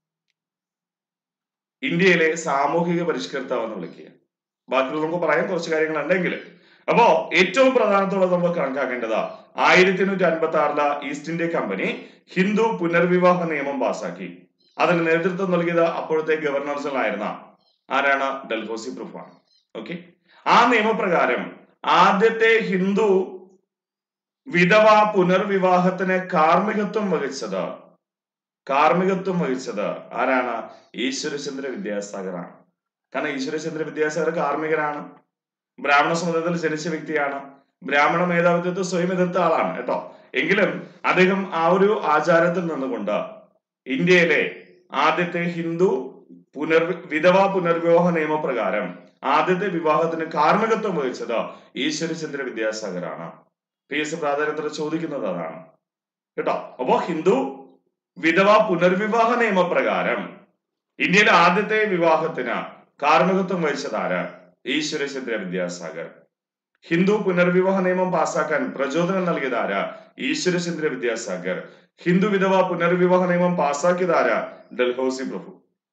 ഇന്ത്യയിലെ സാമൂഹിക പരിഷ്കർത്താവ് എന്ന് വിളിക്കുക ബാക്കിയുള്ള നമുക്ക് പറയാൻ കുറച്ച് കാര്യങ്ങൾ ഉണ്ടെങ്കിൽ അപ്പോ ഏറ്റവും പ്രധാനത്തോടെ നമ്മൾ കണക്കാക്കേണ്ടത് ആയിരത്തി എണ്ണൂറ്റി അൻപത്തി ആറില് ഈസ്റ്റ് ഇന്ത്യ കമ്പനി ഹിന്ദു പുനർവിവാഹ നിയമം പാസാക്കി അതിന് നേതൃത്വം നൽകിയത് അപ്പോഴത്തെ ഗവർണർ ജനറൽ ആയിരുന്ന ആരാണ് ഡൽഹൌസി പ്രഭുവാണ് ഓക്കെ ആ നിയമപ്രകാരം ആദ്യത്തെ ഹിന്ദു വിധവ പുനർവിവാഹത്തിന് കാർമ്മികത്വം വഹിച്ചത് കാർമ്മികത്വം വഹിച്ചത് ആരാണ് ഈശ്വരചന്ദ്ര വിദ്യാസാഗറാണ് കാരണം ഈശ്വരചന്ദ്ര വിദ്യാസാഗർ കാർമ്മികനാണ് ബ്രാഹ്മണ സമുദായത്തിൽ ജനിച്ച വ്യക്തിയാണ് ബ്രാഹ്മണ മേധാവിത്വത്തെ സ്വയം എതിർത്ത ആളാണ് കേട്ടോ എങ്കിലും അദ്ദേഹം ആ ഒരു ആചാരത്തിൽ നിന്നുകൊണ്ട് ഇന്ത്യയിലെ ആദ്യത്തെ ഹിന്ദു പുനർ വിധവ പുനർവിവാഹ നിയമപ്രകാരം ആദ്യത്തെ വിവാഹത്തിന് കാർമ്മികത്വം വഹിച്ചത് ഈശ്വരചന്ദ്ര വിദ്യാസാഗറാണ് പി എസ് പ്രാധാന്യത്തോടെ ചോദിക്കുന്നത് അതാണ് കേട്ടോ അപ്പോ ഹിന്ദു വിധവ പുനർവിവാഹ നിയമപ്രകാരം ഇന്ത്യയിലെ ആദ്യത്തെ വിവാഹത്തിന് കാർമ്മികത്വം വഹിച്ചതാര് ഈശ്വരചന്ദ്ര വിദ്യാസാഗർ ഹിന്ദു പുനർവിവാഹ നിയമം പാസാക്കാൻ പ്രചോദനം നൽകിയതാര് ഈശ്വരചന്ദ്ര വിദ്യാസാഗർ ഹിന്ദു വിധവ പുനർവിവാഹ നിയമം പാസാക്കിയതാര് ഡൽഹൌസി പ്രഭു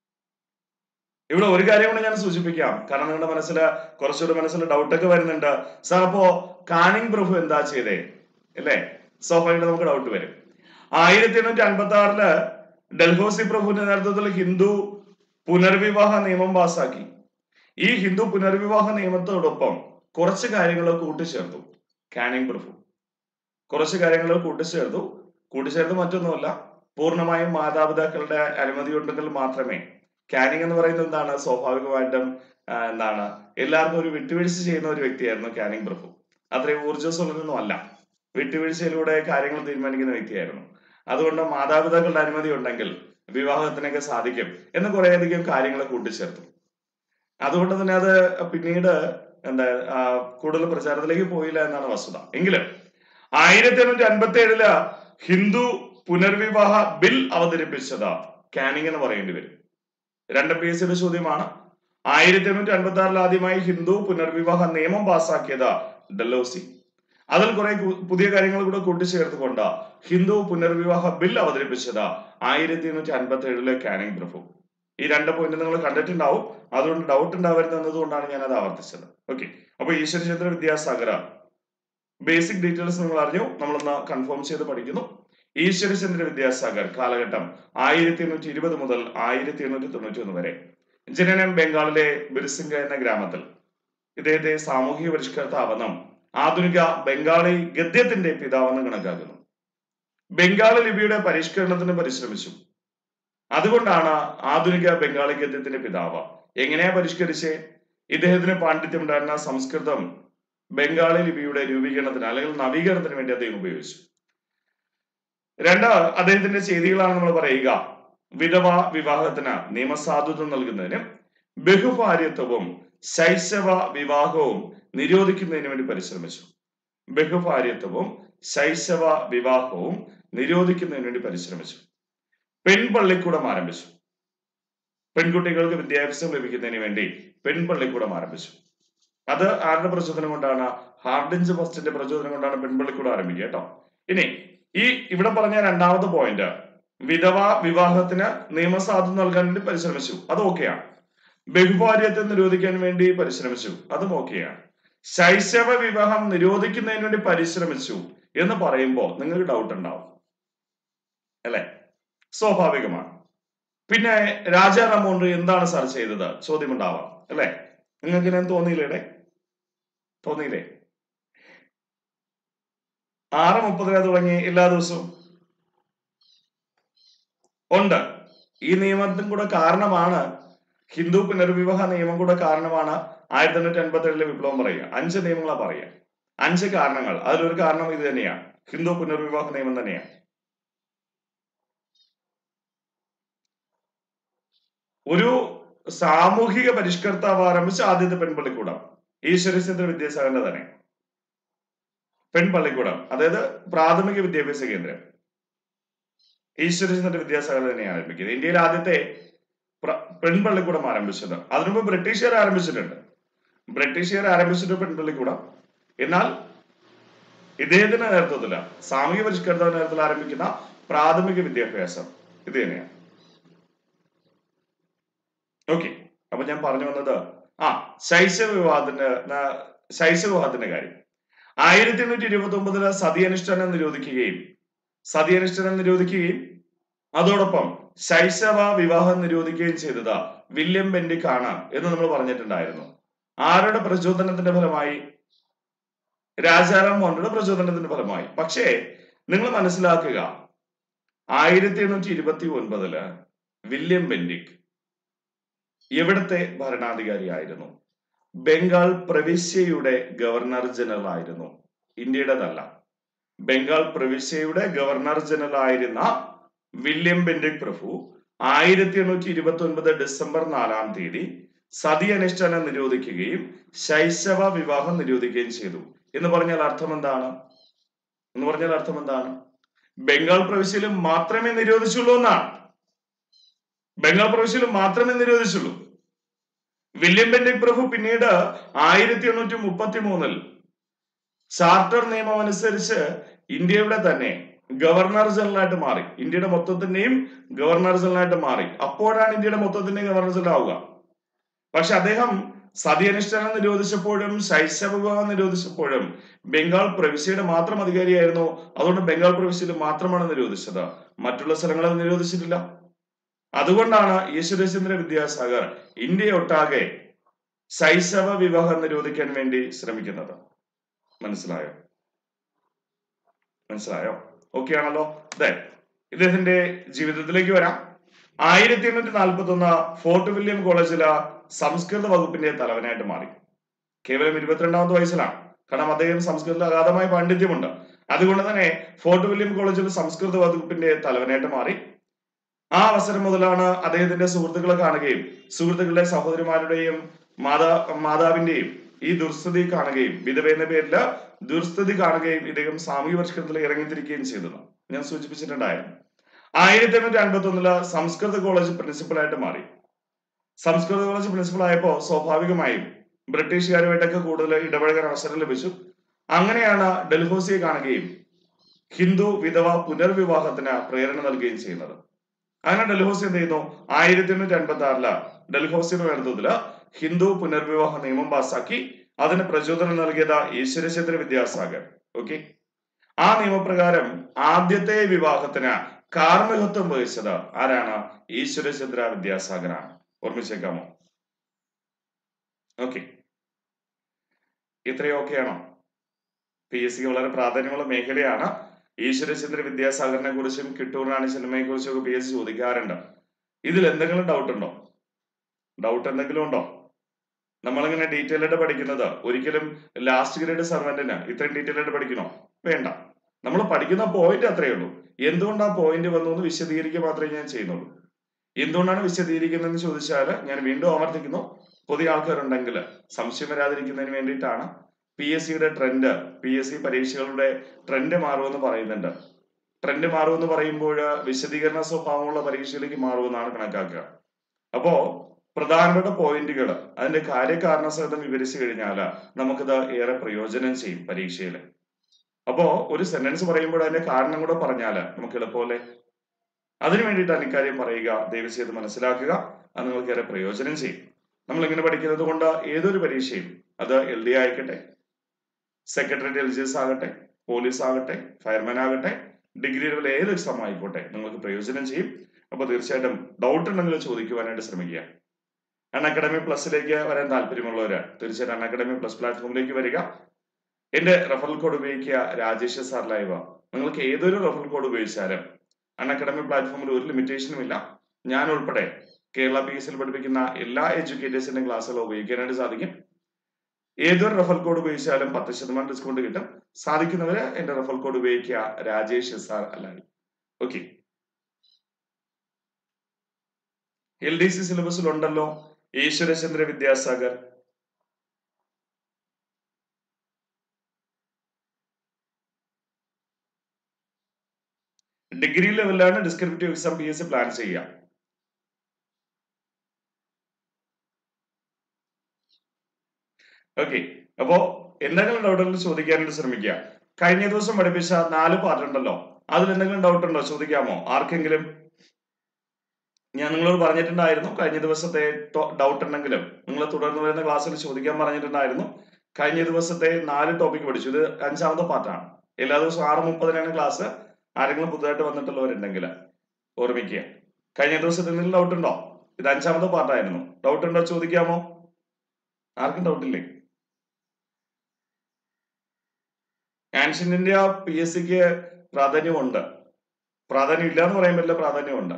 ഇവിടെ ഒരു കാര്യം കൂടെ ഞാൻ സൂചിപ്പിക്കാം കാരണം നിങ്ങളുടെ മനസ്സിൽ കുറച്ചുകൂടെ മനസ്സിൽ ഡൗട്ടൊക്കെ വരുന്നുണ്ട് സാർ അപ്പോ കാണിങ് പ്രഭു എന്താ ചെയ്തേ അല്ലേ സ്വാഭാവികം നമുക്ക് ഡൗട്ട് വരും ആയിരത്തി എണ്ണൂറ്റി അൻപത്തി ആറില് ഡൽഹൌസി പ്രഭുവിന്റെ നേതൃത്വത്തിൽ ഹിന്ദു പുനർവിവാഹ നിയമം പാസാക്കി ഈ ഹിന്ദു പുനർവിവാഹ നിയമത്തോടൊപ്പം കുറച്ച് കാര്യങ്ങൾ കൂട്ടിച്ചേർത്തു കാനിങ് പ്രഭു കുറച്ച് കാര്യങ്ങൾ കൂട്ടിച്ചേർത്തു കൂട്ടിച്ചേർത്ത് മറ്റൊന്നുമല്ല പൂർണ്ണമായും മാതാപിതാക്കളുടെ അനുമതി ഉണ്ടെങ്കിൽ മാത്രമേ കാനിങ് എന്ന് പറയുന്നത് എന്താണ് സ്വാഭാവികമായിട്ടും ആ, എന്താണ് എല്ലാവർക്കും ഒരു വിട്ടുവീഴ്ച ചെയ്യുന്ന ഒരു വ്യക്തിയായിരുന്നു കാനിങ് പ്രഭു അത്രയും ഊർജ്ജസ്വലനൊന്നും അല്ല വിട്ടുവീഴ്ചയിലൂടെ കാര്യങ്ങൾ തീരുമാനിക്കുന്ന വ്യക്തിയായിരുന്നു അതുകൊണ്ട് മാതാപിതാക്കളുടെ അനുമതി ഉണ്ടെങ്കിൽ വിവാഹത്തിനൊക്കെ സാധിക്കും എന്ന് കുറേയധികം കാര്യങ്ങൾ കൂട്ടിച്ചേർത്തു അതുകൊണ്ട് തന്നെ അത് പിന്നീട് എന്താ ആ, കൂടുതൽ പ്രചാരത്തിലേക്ക് പോയില്ല എന്നാണ് വസ്തുത എങ്കിലും ആയിരത്തി എണ്ണൂറ്റി അൻപത്തി ഏഴില് ഹിന്ദു പുനർവിവാഹ ബിൽ അവതരിപ്പിച്ചത് കാനിങ് എന്ന് പറയേണ്ടി വരും രണ്ട് പി എസ് സിയുടെ ചോദ്യമാണ് ആയിരത്തി എണ്ണൂറ്റി അൻപത്തി ആറിൽ ആദ്യമായി ഹിന്ദു പുനർവിവാഹ നിയമം പാസാക്കിയത് ഡെല്ലോസി അതിൽ കുറെ കു- പുതിയ കാര്യങ്ങൾ കൂടെ കൂട്ടിച്ചേർത്തുകൊണ്ട് ഹിന്ദു പുനർവിവാഹ ബിൽ അവതരിപ്പിച്ചത് ആയിരത്തി എണ്ണൂറ്റി അൻപത്തി ഏഴിലെ കാനിങ് പ്രഭു ഈ രണ്ട് പോയിന്റ് നിങ്ങൾ കണ്ടിട്ടുണ്ടാവും അതുകൊണ്ട് ഡൗട്ട് ഉണ്ടാവരുത് എന്നതുകൊണ്ടാണ് ഞാൻ അത് ആവർത്തിച്ചത് ഓക്കെ അപ്പൊ ഈശ്വരചന്ദ്ര വിദ്യാസാഗര ബേസിക് ഡീറ്റെയിൽസ് നിങ്ങൾ അറിഞ്ഞു നമ്മളൊന്ന് കൺഫേം ചെയ്ത് പഠിക്കുന്നു ഈശ്വരചന്ദ്ര വിദ്യാസാഗർ കാലഘട്ടം ആയിരത്തി എണ്ണൂറ്റി ഇരുപത് മുതൽ ആയിരത്തി എണ്ണൂറ്റി തൊണ്ണൂറ്റി ഒന്ന് വരെ ജനനം ബംഗാളിലെ ബിർസിംഗ എന്ന ഗ്രാമത്തിൽ ഇദ്ദേഹത്തെ സാമൂഹിക പരിഷ്കർത്താവെന്നും ആധുനിക ബംഗാളി ഗദ്യത്തിന്റെ പിതാവെന്നും കണക്കാക്കുന്നു ബംഗാളി ലിപിയുടെ പരിഷ്കരണത്തിന് പരിശ്രമിച്ചു അതുകൊണ്ടാണ് ആധുനിക ബംഗാളി ഗദ്യത്തിന്റെ പിതാവ് എങ്ങനെയാ പരിഷ്കരിച്ചേ ഇദ്ദേഹത്തിന് പാണ്ഡിത്യം ഉണ്ടായിരുന്ന സംസ്കൃതം ബംഗാളി ലിപിയുടെ രൂപീകരണത്തിന് അല്ലെങ്കിൽ നവീകരണത്തിന് വേണ്ടി അദ്ദേഹം ഉപയോഗിച്ചു രണ്ട് അദ്ദേഹത്തിന്റെ ചെയ്തികളാണ് നമ്മൾ പറയുക വിധവ വിവാഹത്തിന് നിയമസാധുത്വം നൽകുന്നതിനും ബഹുഭാര്യത്വവും ശൈശവ വിവാഹവും നിരോധിക്കുന്നതിന് വേണ്ടി പരിശ്രമിച്ചു ബഹുഭാര്യത്വവും ശൈശവ വിവാഹവും നിരോധിക്കുന്നതിന് വേണ്ടി പരിശ്രമിച്ചു പെൺപള്ളിക്കൂടം ആരംഭിച്ചു പെൺകുട്ടികൾക്ക് വിദ്യാഭ്യാസം ലഭിക്കുന്നതിന് വേണ്ടി പെൺപള്ളിക്കൂടം ആരംഭിച്ചു അത് ആരുടെ പ്രചോദനം കൊണ്ടാണ് ഹാർഡിഞ്ച് ഫസ്റ്റിന്റെ പ്രചോദനം കൊണ്ടാണ് പെൺപള്ളിക്കൂടം ആരംഭിക്കുക കേട്ടോ ഇനി ഈ ഇവിടെ പറഞ്ഞ രണ്ടാമത്തെ പോയിന്റ് വിധവ വിവാഹത്തിന് നിയമസാധുത നൽകാൻ വേണ്ടി പരിശ്രമിച്ചു അത് ഓക്കെയാണ് ബഹുഭാര്യത്തെ നിരോധിക്കാൻ വേണ്ടി പരിശ്രമിച്ചു അതും ഓക്കെയാണ് ശൈശവ വിവാഹം നിരോധിക്കുന്നതിന് വേണ്ടി പരിശ്രമിച്ചു എന്ന് പറയുമ്പോൾ നിങ്ങൾക്ക് ഡൗട്ട് ഉണ്ടാവും അല്ലെ സ്വാഭാവികമാണ് പിന്നെ രാജാ റമോണ്ട് എന്താണ് സാർ ചെയ്തത് ചോദ്യം ഉണ്ടാവാം അല്ലെ നിങ്ങൾക്ക് ഞാൻ തോന്നിയില്ലേ തോന്നിയില്ലേ ആറ് മുപ്പതിന് തുടങ്ങി എല്ലാ ദിവസവും ഉണ്ട് ഈ നിയമത്തിനും കൂടെ കാരണമാണ് ഹിന്ദു പുനർവിവാഹ നിയമം കൂടെ കാരണമാണ് ആയിരത്തി എണ്ണൂറ്റി അൻപത്തി ഏഴിലെ വിപ്ലവം പറയുക അഞ്ച് നിയമങ്ങളാ പറയുക അഞ്ച് കാരണങ്ങൾ അതിലൊരു കാരണം ഇത് തന്നെയാണ് ഹിന്ദു പുനർവിവാഹ നിയമം തന്നെയാണ് ഒരു സാമൂഹിക പരിഷ്കർത്താവ് ആരംഭിച്ച ആദ്യത്തെ പെൺപള്ളിക്കൂടം ഈശ്വരചന്ദ്ര വിദ്യാസാഗറിന്റെ തന്നെ പെൺപള്ളിക്കൂടം അതായത് പ്രാഥമിക വിദ്യാഭ്യാസ കേന്ദ്രം ഈശ്വരചന്ദ്ര വിദ്യാസാഗർ തന്നെയാണ് ആരംഭിക്കുന്നത് ഇന്ത്യയിൽ ആദ്യത്തെ പെൺപള്ളിക്കൂടം ആരംഭിച്ചത് അതിനുമുമ്പ് ബ്രിട്ടീഷുകാർ ആരംഭിച്ചിട്ടുണ്ട് ബ്രിട്ടീഷുകാർ ആരംഭിച്ചിട്ട് പെൺപള്ളിക്കൂടം എന്നാൽ ഇദ്ദേഹത്തിന്റെ നേതൃത്വത്തില് സാമൂഹിക പരിഷ്കർത്താവ് നേതൃത്വത്തിൽ ആരംഭിക്കുന്ന പ്രാഥമിക വിദ്യാഭ്യാസം ഇത് തന്നെയാണ് ഓക്കെ അപ്പൊ ഞാൻ പറഞ്ഞു വന്നത് ആ ശൈശവ വിവാഹത്തിന്റെ ശൈശവ വിവാഹത്തിന്റെ കാര്യം ആയിരത്തി എണ്ണൂറ്റി ഇരുപത്തി ഒമ്പതില് സതിയനുഷ്ഠാനം നിരോധിക്കുകയും സതിയനുഷ്ഠാനം നിരോധിക്കുകയും അതോടൊപ്പം ശൈശവ വിവാഹം നിരോധിക്കുകയും ചെയ്തത് വില്യം ബെൻഡിക് ആണ് എന്ന് നമ്മൾ പറഞ്ഞിട്ടുണ്ടായിരുന്നു ആരുടെ പ്രചോദനത്തിന്റെ ഫലമായി രാജാറാം മോഹന്റെ പ്രചോദനത്തിന്റെ ഫലമായി പക്ഷേ നിങ്ങൾ മനസ്സിലാക്കുക ആയിരത്തി എണ്ണൂറ്റി ഇരുപത്തി ഒൻപതില് വില്യം ബെൻഡിക് എവിടത്തെ ഭരണാധികാരിയായിരുന്നു ബംഗാൾ പ്രവിശ്യയുടെ ഗവർണർ ജനറൽ ആയിരുന്നു ഇന്ത്യയുടേതല്ല ബംഗാൾ പ്രവിശ്യയുടെ ഗവർണർ ജനറൽ ആയിരുന്ന വില്യം ബെൻഡിക് പ്രഭു ആയിരത്തി എണ്ണൂറ്റി ഇരുപത്തി ഒൻപത് ഡിസംബർ നാലാം തീയതി സതി അനുഷ്ഠാനം നിരോധിക്കുകയും ശൈശവ വിവാഹം നിരോധിക്കുകയും ചെയ്തു എന്ന് പറഞ്ഞാൽ അർത്ഥം എന്താണ് എന്ന് പറഞ്ഞാൽ അർത്ഥം എന്താണ് ബംഗാൾ പ്രവിശ്യയിൽ മാത്രമേ നിരോധിച്ചുള്ളൂ എന്നാണ് ബംഗാൾ പ്രവിശ്യയിൽ മാത്രമേ നിരോധിച്ചുള്ളൂ വില്യം ബെൻഡിക് പ്രഭു പിന്നീട് ആയിരത്തി എണ്ണൂറ്റി മുപ്പത്തി മൂന്നിൽ ചാർട്ടർ നിയമം അനുസരിച്ച് ഇന്ത്യയുടെ തന്നെ ഗവർണർ ജനറൽ ആയിട്ട് മാറി ഇന്ത്യയുടെ മൊത്തത്തിന്റെയും ഗവർണർ ജനറൽ ആയിട്ട് മാറി അപ്പോഴാണ് ഇന്ത്യയുടെ മൊത്തത്തിന്റെയും ഗവർണർ ജനറൽ ആവുക പക്ഷെ അദ്ദേഹം സതിയനുഷ്ഠാനം നിരോധിച്ചപ്പോഴും ശൈശവ വിവാഹം നിരോധിച്ചപ്പോഴും ബംഗാൾ പ്രവിശ്യയുടെ മാത്രം അധികാരിയായിരുന്നു അതുകൊണ്ട് ബംഗാൾ പ്രവിശ്യയിൽ മാത്രമാണ് നിരോധിച്ചത് മറ്റുള്ള സ്ഥലങ്ങളിൽ നിരോധിച്ചിട്ടില്ല അതുകൊണ്ടാണ് ഈശ്വരചന്ദ്ര വിദ്യാസാഗർ ഇന്ത്യ ഒട്ടാകെ ശൈശവ വിവാഹം നിരോധിക്കാൻ വേണ്ടി ശ്രമിക്കുന്നത് മനസ്സിലായോ മനസ്സിലായോ ഓക്കെ ആണല്ലോ അതെ ഇദ്ദേഹത്തിന്റെ ജീവിതത്തിലേക്ക് വരാം ആയിരത്തി എണ്ണൂറ്റി നാൽപ്പത്തി ഒന്ന് ഫോർട്ട് വില്യം കോളേജില് സംസ്കൃത വകുപ്പിന്റെ തലവനായിട്ട് മാറി കേവലം ഇരുപത്തിരണ്ടാമത്തെ വയസ്സിലാണ് കാരണം അദ്ദേഹം സംസ്കൃതത്തിൽ അഗാധമായ പാണ്ഡിത്യമുണ്ട് അതുകൊണ്ട് തന്നെ ഫോർട്ട് വില്യം കോളേജിൽ സംസ്കൃത വകുപ്പിന്റെ തലവനായിട്ട് മാറി ആ അവസരം മുതലാണ് അദ്ദേഹത്തിന്റെ സുഹൃത്തുക്കളെ കാണുകയും സുഹൃത്തുക്കളുടെ സഹോദരിമാരുടെയും മാതാ മാതാവിന്റെയും ഈ ദുർസ്ഥിതി കാണുകയും വിധവ എന്ന പേരില് ദുർസ്ഥിതി കാണുകയും ഇദ്ദേഹം സാമൂഹ്യ പരിഷ്കരണത്തിൽ ഇറങ്ങിത്തിരിക്കുകയും ചെയ്തത് ഞാൻ സൂചിപ്പിച്ചിട്ടുണ്ടായിരുന്നു ആയിരത്തി എണ്ണൂറ്റി അൻപത്തി ഒന്നില് സംസ്കൃത കോളേജ് പ്രിൻസിപ്പലായിട്ട് മാറി സംസ്കൃത കോളേജ് പ്രിൻസിപ്പൽ ആയപ്പോ സ്വാഭാവികമായും ബ്രിട്ടീഷുകാരുമായിട്ടൊക്കെ കൂടുതൽ ഇടപഴകാൻ അവസരം ലഭിച്ചു അങ്ങനെയാണ് ഡൽഹൌസിയെ കാണുകയും ഹിന്ദു വിധവ പുനർവിവാഹത്തിന് പ്രേരണ നൽകുകയും ചെയ്യുന്നത് അങ്ങനെ ഡൽഹൌസി എന്ത് ചെയ്യുന്നു ആയിരത്തി എണ്ണൂറ്റി അൻപത്തി ആറില് ഡൽഹൌസിയുടെ നേതൃത്വത്തില് ഹിന്ദു പുനർവിവാഹ നിയമം പാസാക്കി അതിന് പ്രചോദനം നൽകിയത് ഈശ്വരചന്ദ്ര വിദ്യാസാഗർ ഓക്കെ ആ നിയമപ്രകാരം ആദ്യത്തെ വിവാഹത്തിന് കാർമ്മികത്വം വഹിച്ചത് ആരാണ് ഈശ്വരചന്ദ്ര വിദ്യാസാഗറാണ് ഓർമ്മിച്ചേക്കാമോ ഓക്കെ ഇത്രയും ഓക്കെയാണോ പി എസ് സിക്ക് വളരെ പ്രാധാന്യമുള്ള മേഖലയാണ് ഈശ്വരചന്ദ്ര വിദ്യാസാഗറിനെ കുറിച്ചും കിട്ടൂർ റാണി ചെന്നമ്മയെ കുറിച്ചും ഒക്കെ പി എസ് സി ചോദിക്കാറുണ്ട് ഇതിൽ എന്തെങ്കിലും ഡൗട്ട് ഉണ്ടോ ഡൗട്ട് എന്തെങ്കിലും ഉണ്ടോ നമ്മളിങ്ങനെ ഡീറ്റെയിൽ ആയിട്ട് പഠിക്കുന്നത് ഒരിക്കലും ലാസ്റ്റ് ഗ്രേഡ് സർവന്റിന് ഇത്രയും ഡീറ്റെയിൽ ആയിട്ട് പഠിക്കണോ വേണ്ട നമ്മൾ പഠിക്കുന്ന പോയിന്റ് അത്രയേ ഉള്ളൂ എന്തുകൊണ്ട് ആ പോയിന്റ് വന്നു എന്ന് വിശദീകരിക്കുക മാത്രമേ ഞാൻ ചെയ്യുന്നുള്ളൂ എന്തുകൊണ്ടാണ് വിശദീകരിക്കുന്നതെന്ന് ചോദിച്ചാൽ ഞാൻ വീണ്ടും ആവർത്തിക്കുന്നു പുതിയ ആൾക്കാരുണ്ടെങ്കിൽ സംശയം വരാതിരിക്കുന്നതിന് വേണ്ടിയിട്ടാണ് പി എസ് സിയുടെ ട്രെൻഡ് പി എസ് സി പരീക്ഷകളുടെ ട്രെൻഡ് മാറുമെന്ന് പറയുന്നുണ്ട് ട്രെൻഡ് മാറുമെന്ന് പറയുമ്പോൾ വിശദീകരണ സ്വഭാവമുള്ള പരീക്ഷയിലേക്ക് മാറുമെന്നാണ് കണക്കാക്കുക അപ്പോ പ്രധാനപ്പെട്ട പോയിന്റുകൾ അതിന്റെ കാര്യകാരണ സഹിതം വിവരിച്ചു കഴിഞ്ഞാൽ നമുക്കിത് ഏറെ പ്രയോജനം ചെയ്യും പരീക്ഷയിൽ അപ്പോ ഒരു സെന്റൻസ് പറയുമ്പോൾ അതിന്റെ കാരണം കൂടെ പറഞ്ഞാൽ നമുക്ക് എളുപ്പമല്ലേ അതിനു വേണ്ടിയിട്ടാണ് ഇക്കാര്യം പറയുക ദയവ് ചെയ്ത് മനസ്സിലാക്കുക അത് നിങ്ങൾക്ക് ഏറെ പ്രയോജനം ചെയ്യും നമ്മൾ ഇങ്ങനെ പഠിക്കുന്നത് കൊണ്ട് ഏതൊരു പരീക്ഷയും അത് എൽ ഡി ആയിക്കട്ടെ സെക്രട്ടറി എൽ ജി എസ് ആകട്ടെ പോലീസ് ആകട്ടെ ഫയർമാൻ ആകട്ടെ ഡിഗ്രി ലെവൽ ഏത് എക്സാം ആയിക്കോട്ടെ നിങ്ങൾക്ക് പ്രയോജനം ചെയ്യും അപ്പൊ തീർച്ചയായിട്ടും ഡൗട്ട് ഉണ്ടെങ്കിൽ ചോദിക്കുവാനായിട്ട് ശ്രമിക്കുക അൺ അക്കാഡമി പ്ലസിലേക്ക് വരാൻ താല്പര്യമുള്ളവര് തീർച്ചയായിട്ടും അൺ അക്കാഡമി പ്ലസ് പ്ലാറ്റ്ഫോമിലേക്ക് വരിക എന്റെ റെഫറൽ കോഡ് ഉപയോഗിക്കുക രാജേഷ് സാർ ലൈവ് നിങ്ങൾക്ക് ഏതൊരു റെഫറൽ കോഡ് ഉപയോഗിച്ചാലും അൺ അക്കാഡമി പ്ലാറ്റ്ഫോമിൽ ഒരു ലിമിറ്റേഷനും ഇല്ല ഞാൻ ഉൾപ്പെടെ കേരള പി എസ് പഠിപ്പിക്കുന്ന എല്ലാ എഡ്യൂക്കേറ്റേഴ്സിന്റെ ക്ലാസ്സുകൾ ഉപയോഗിക്കാനായിട്ട് സാധിക്കും ഏതൊരു റെഫറൽ കോഡ് ഉപയോഗിച്ചാലും പത്ത് ശതമാനം ഡിസ്കൗണ്ട് കിട്ടും സാധിക്കുന്നവര് എന്റെ റെഫറൽ കോഡ് ഉപയോഗിക്കുക രാജേഷ് സാർ അല്ലായി ഓക്കെ എൽ ഡി സി സിലബസിലുണ്ടല്ലോ ഈശ്വരചന്ദ്ര വിദ്യാസാഗർ ഡിഗ്രി ലെവലിലാണ് descriptive exam P S C plan ചെയ്യുക ഓക്കെ അപ്പോ എന്തെങ്കിലും ഡൗട്ടുകൾ ചോദിക്കാനായിട്ട് ശ്രമിക്കുക കഴിഞ്ഞ ദിവസം പഠിപ്പിച്ച നാല് പാർട്ട് ഉണ്ടല്ലോ അതിൽ എന്തെങ്കിലും ഡൗട്ട് ഉണ്ടോ ചോദിക്കാമോ ആർക്കെങ്കിലും ഞാൻ നിങ്ങളോട് പറഞ്ഞിട്ടുണ്ടായിരുന്നു കഴിഞ്ഞ ദിവസത്തെ ഡൗട്ട് ഉണ്ടെങ്കിലും നിങ്ങൾ തുടർന്ന് വരുന്ന ക്ലാസ്സിൽ ചോദിക്കാൻ പറഞ്ഞിട്ടുണ്ടായിരുന്നു കഴിഞ്ഞ ദിവസത്തെ നാല് ടോപ്പിക് പഠിച്ചു ഇത് അഞ്ചാമത്തെ പാർട്ടാണ് എല്ലാ ദിവസവും ആറ് മുപ്പതിനാണ് ക്ലാസ് ആരെങ്കിലും പുതുതായിട്ട് വന്നിട്ടുള്ളവരുണ്ടെങ്കിൽ ഓർമ്മിക്കുക കഴിഞ്ഞ ദിവസത്തെ എന്തെങ്കിലും ഡൗട്ട് ഉണ്ടോ ഇത് അഞ്ചാമത്തെ പാർട്ടായിരുന്നു ഡൗട്ട് ഉണ്ടോ ചോദിക്കാമോ ആർക്കും ഡൗട്ട് ഇല്ലേ ആൻഷ്യന്റ് ഇന്ത്യ പി എസ് സിക്ക് പ്രാധാന്യമുണ്ട് പ്രാധാന്യം ഇല്ല എന്ന് പറയാൻ പറ്റില്ല പ്രാധാന്യമുണ്ട്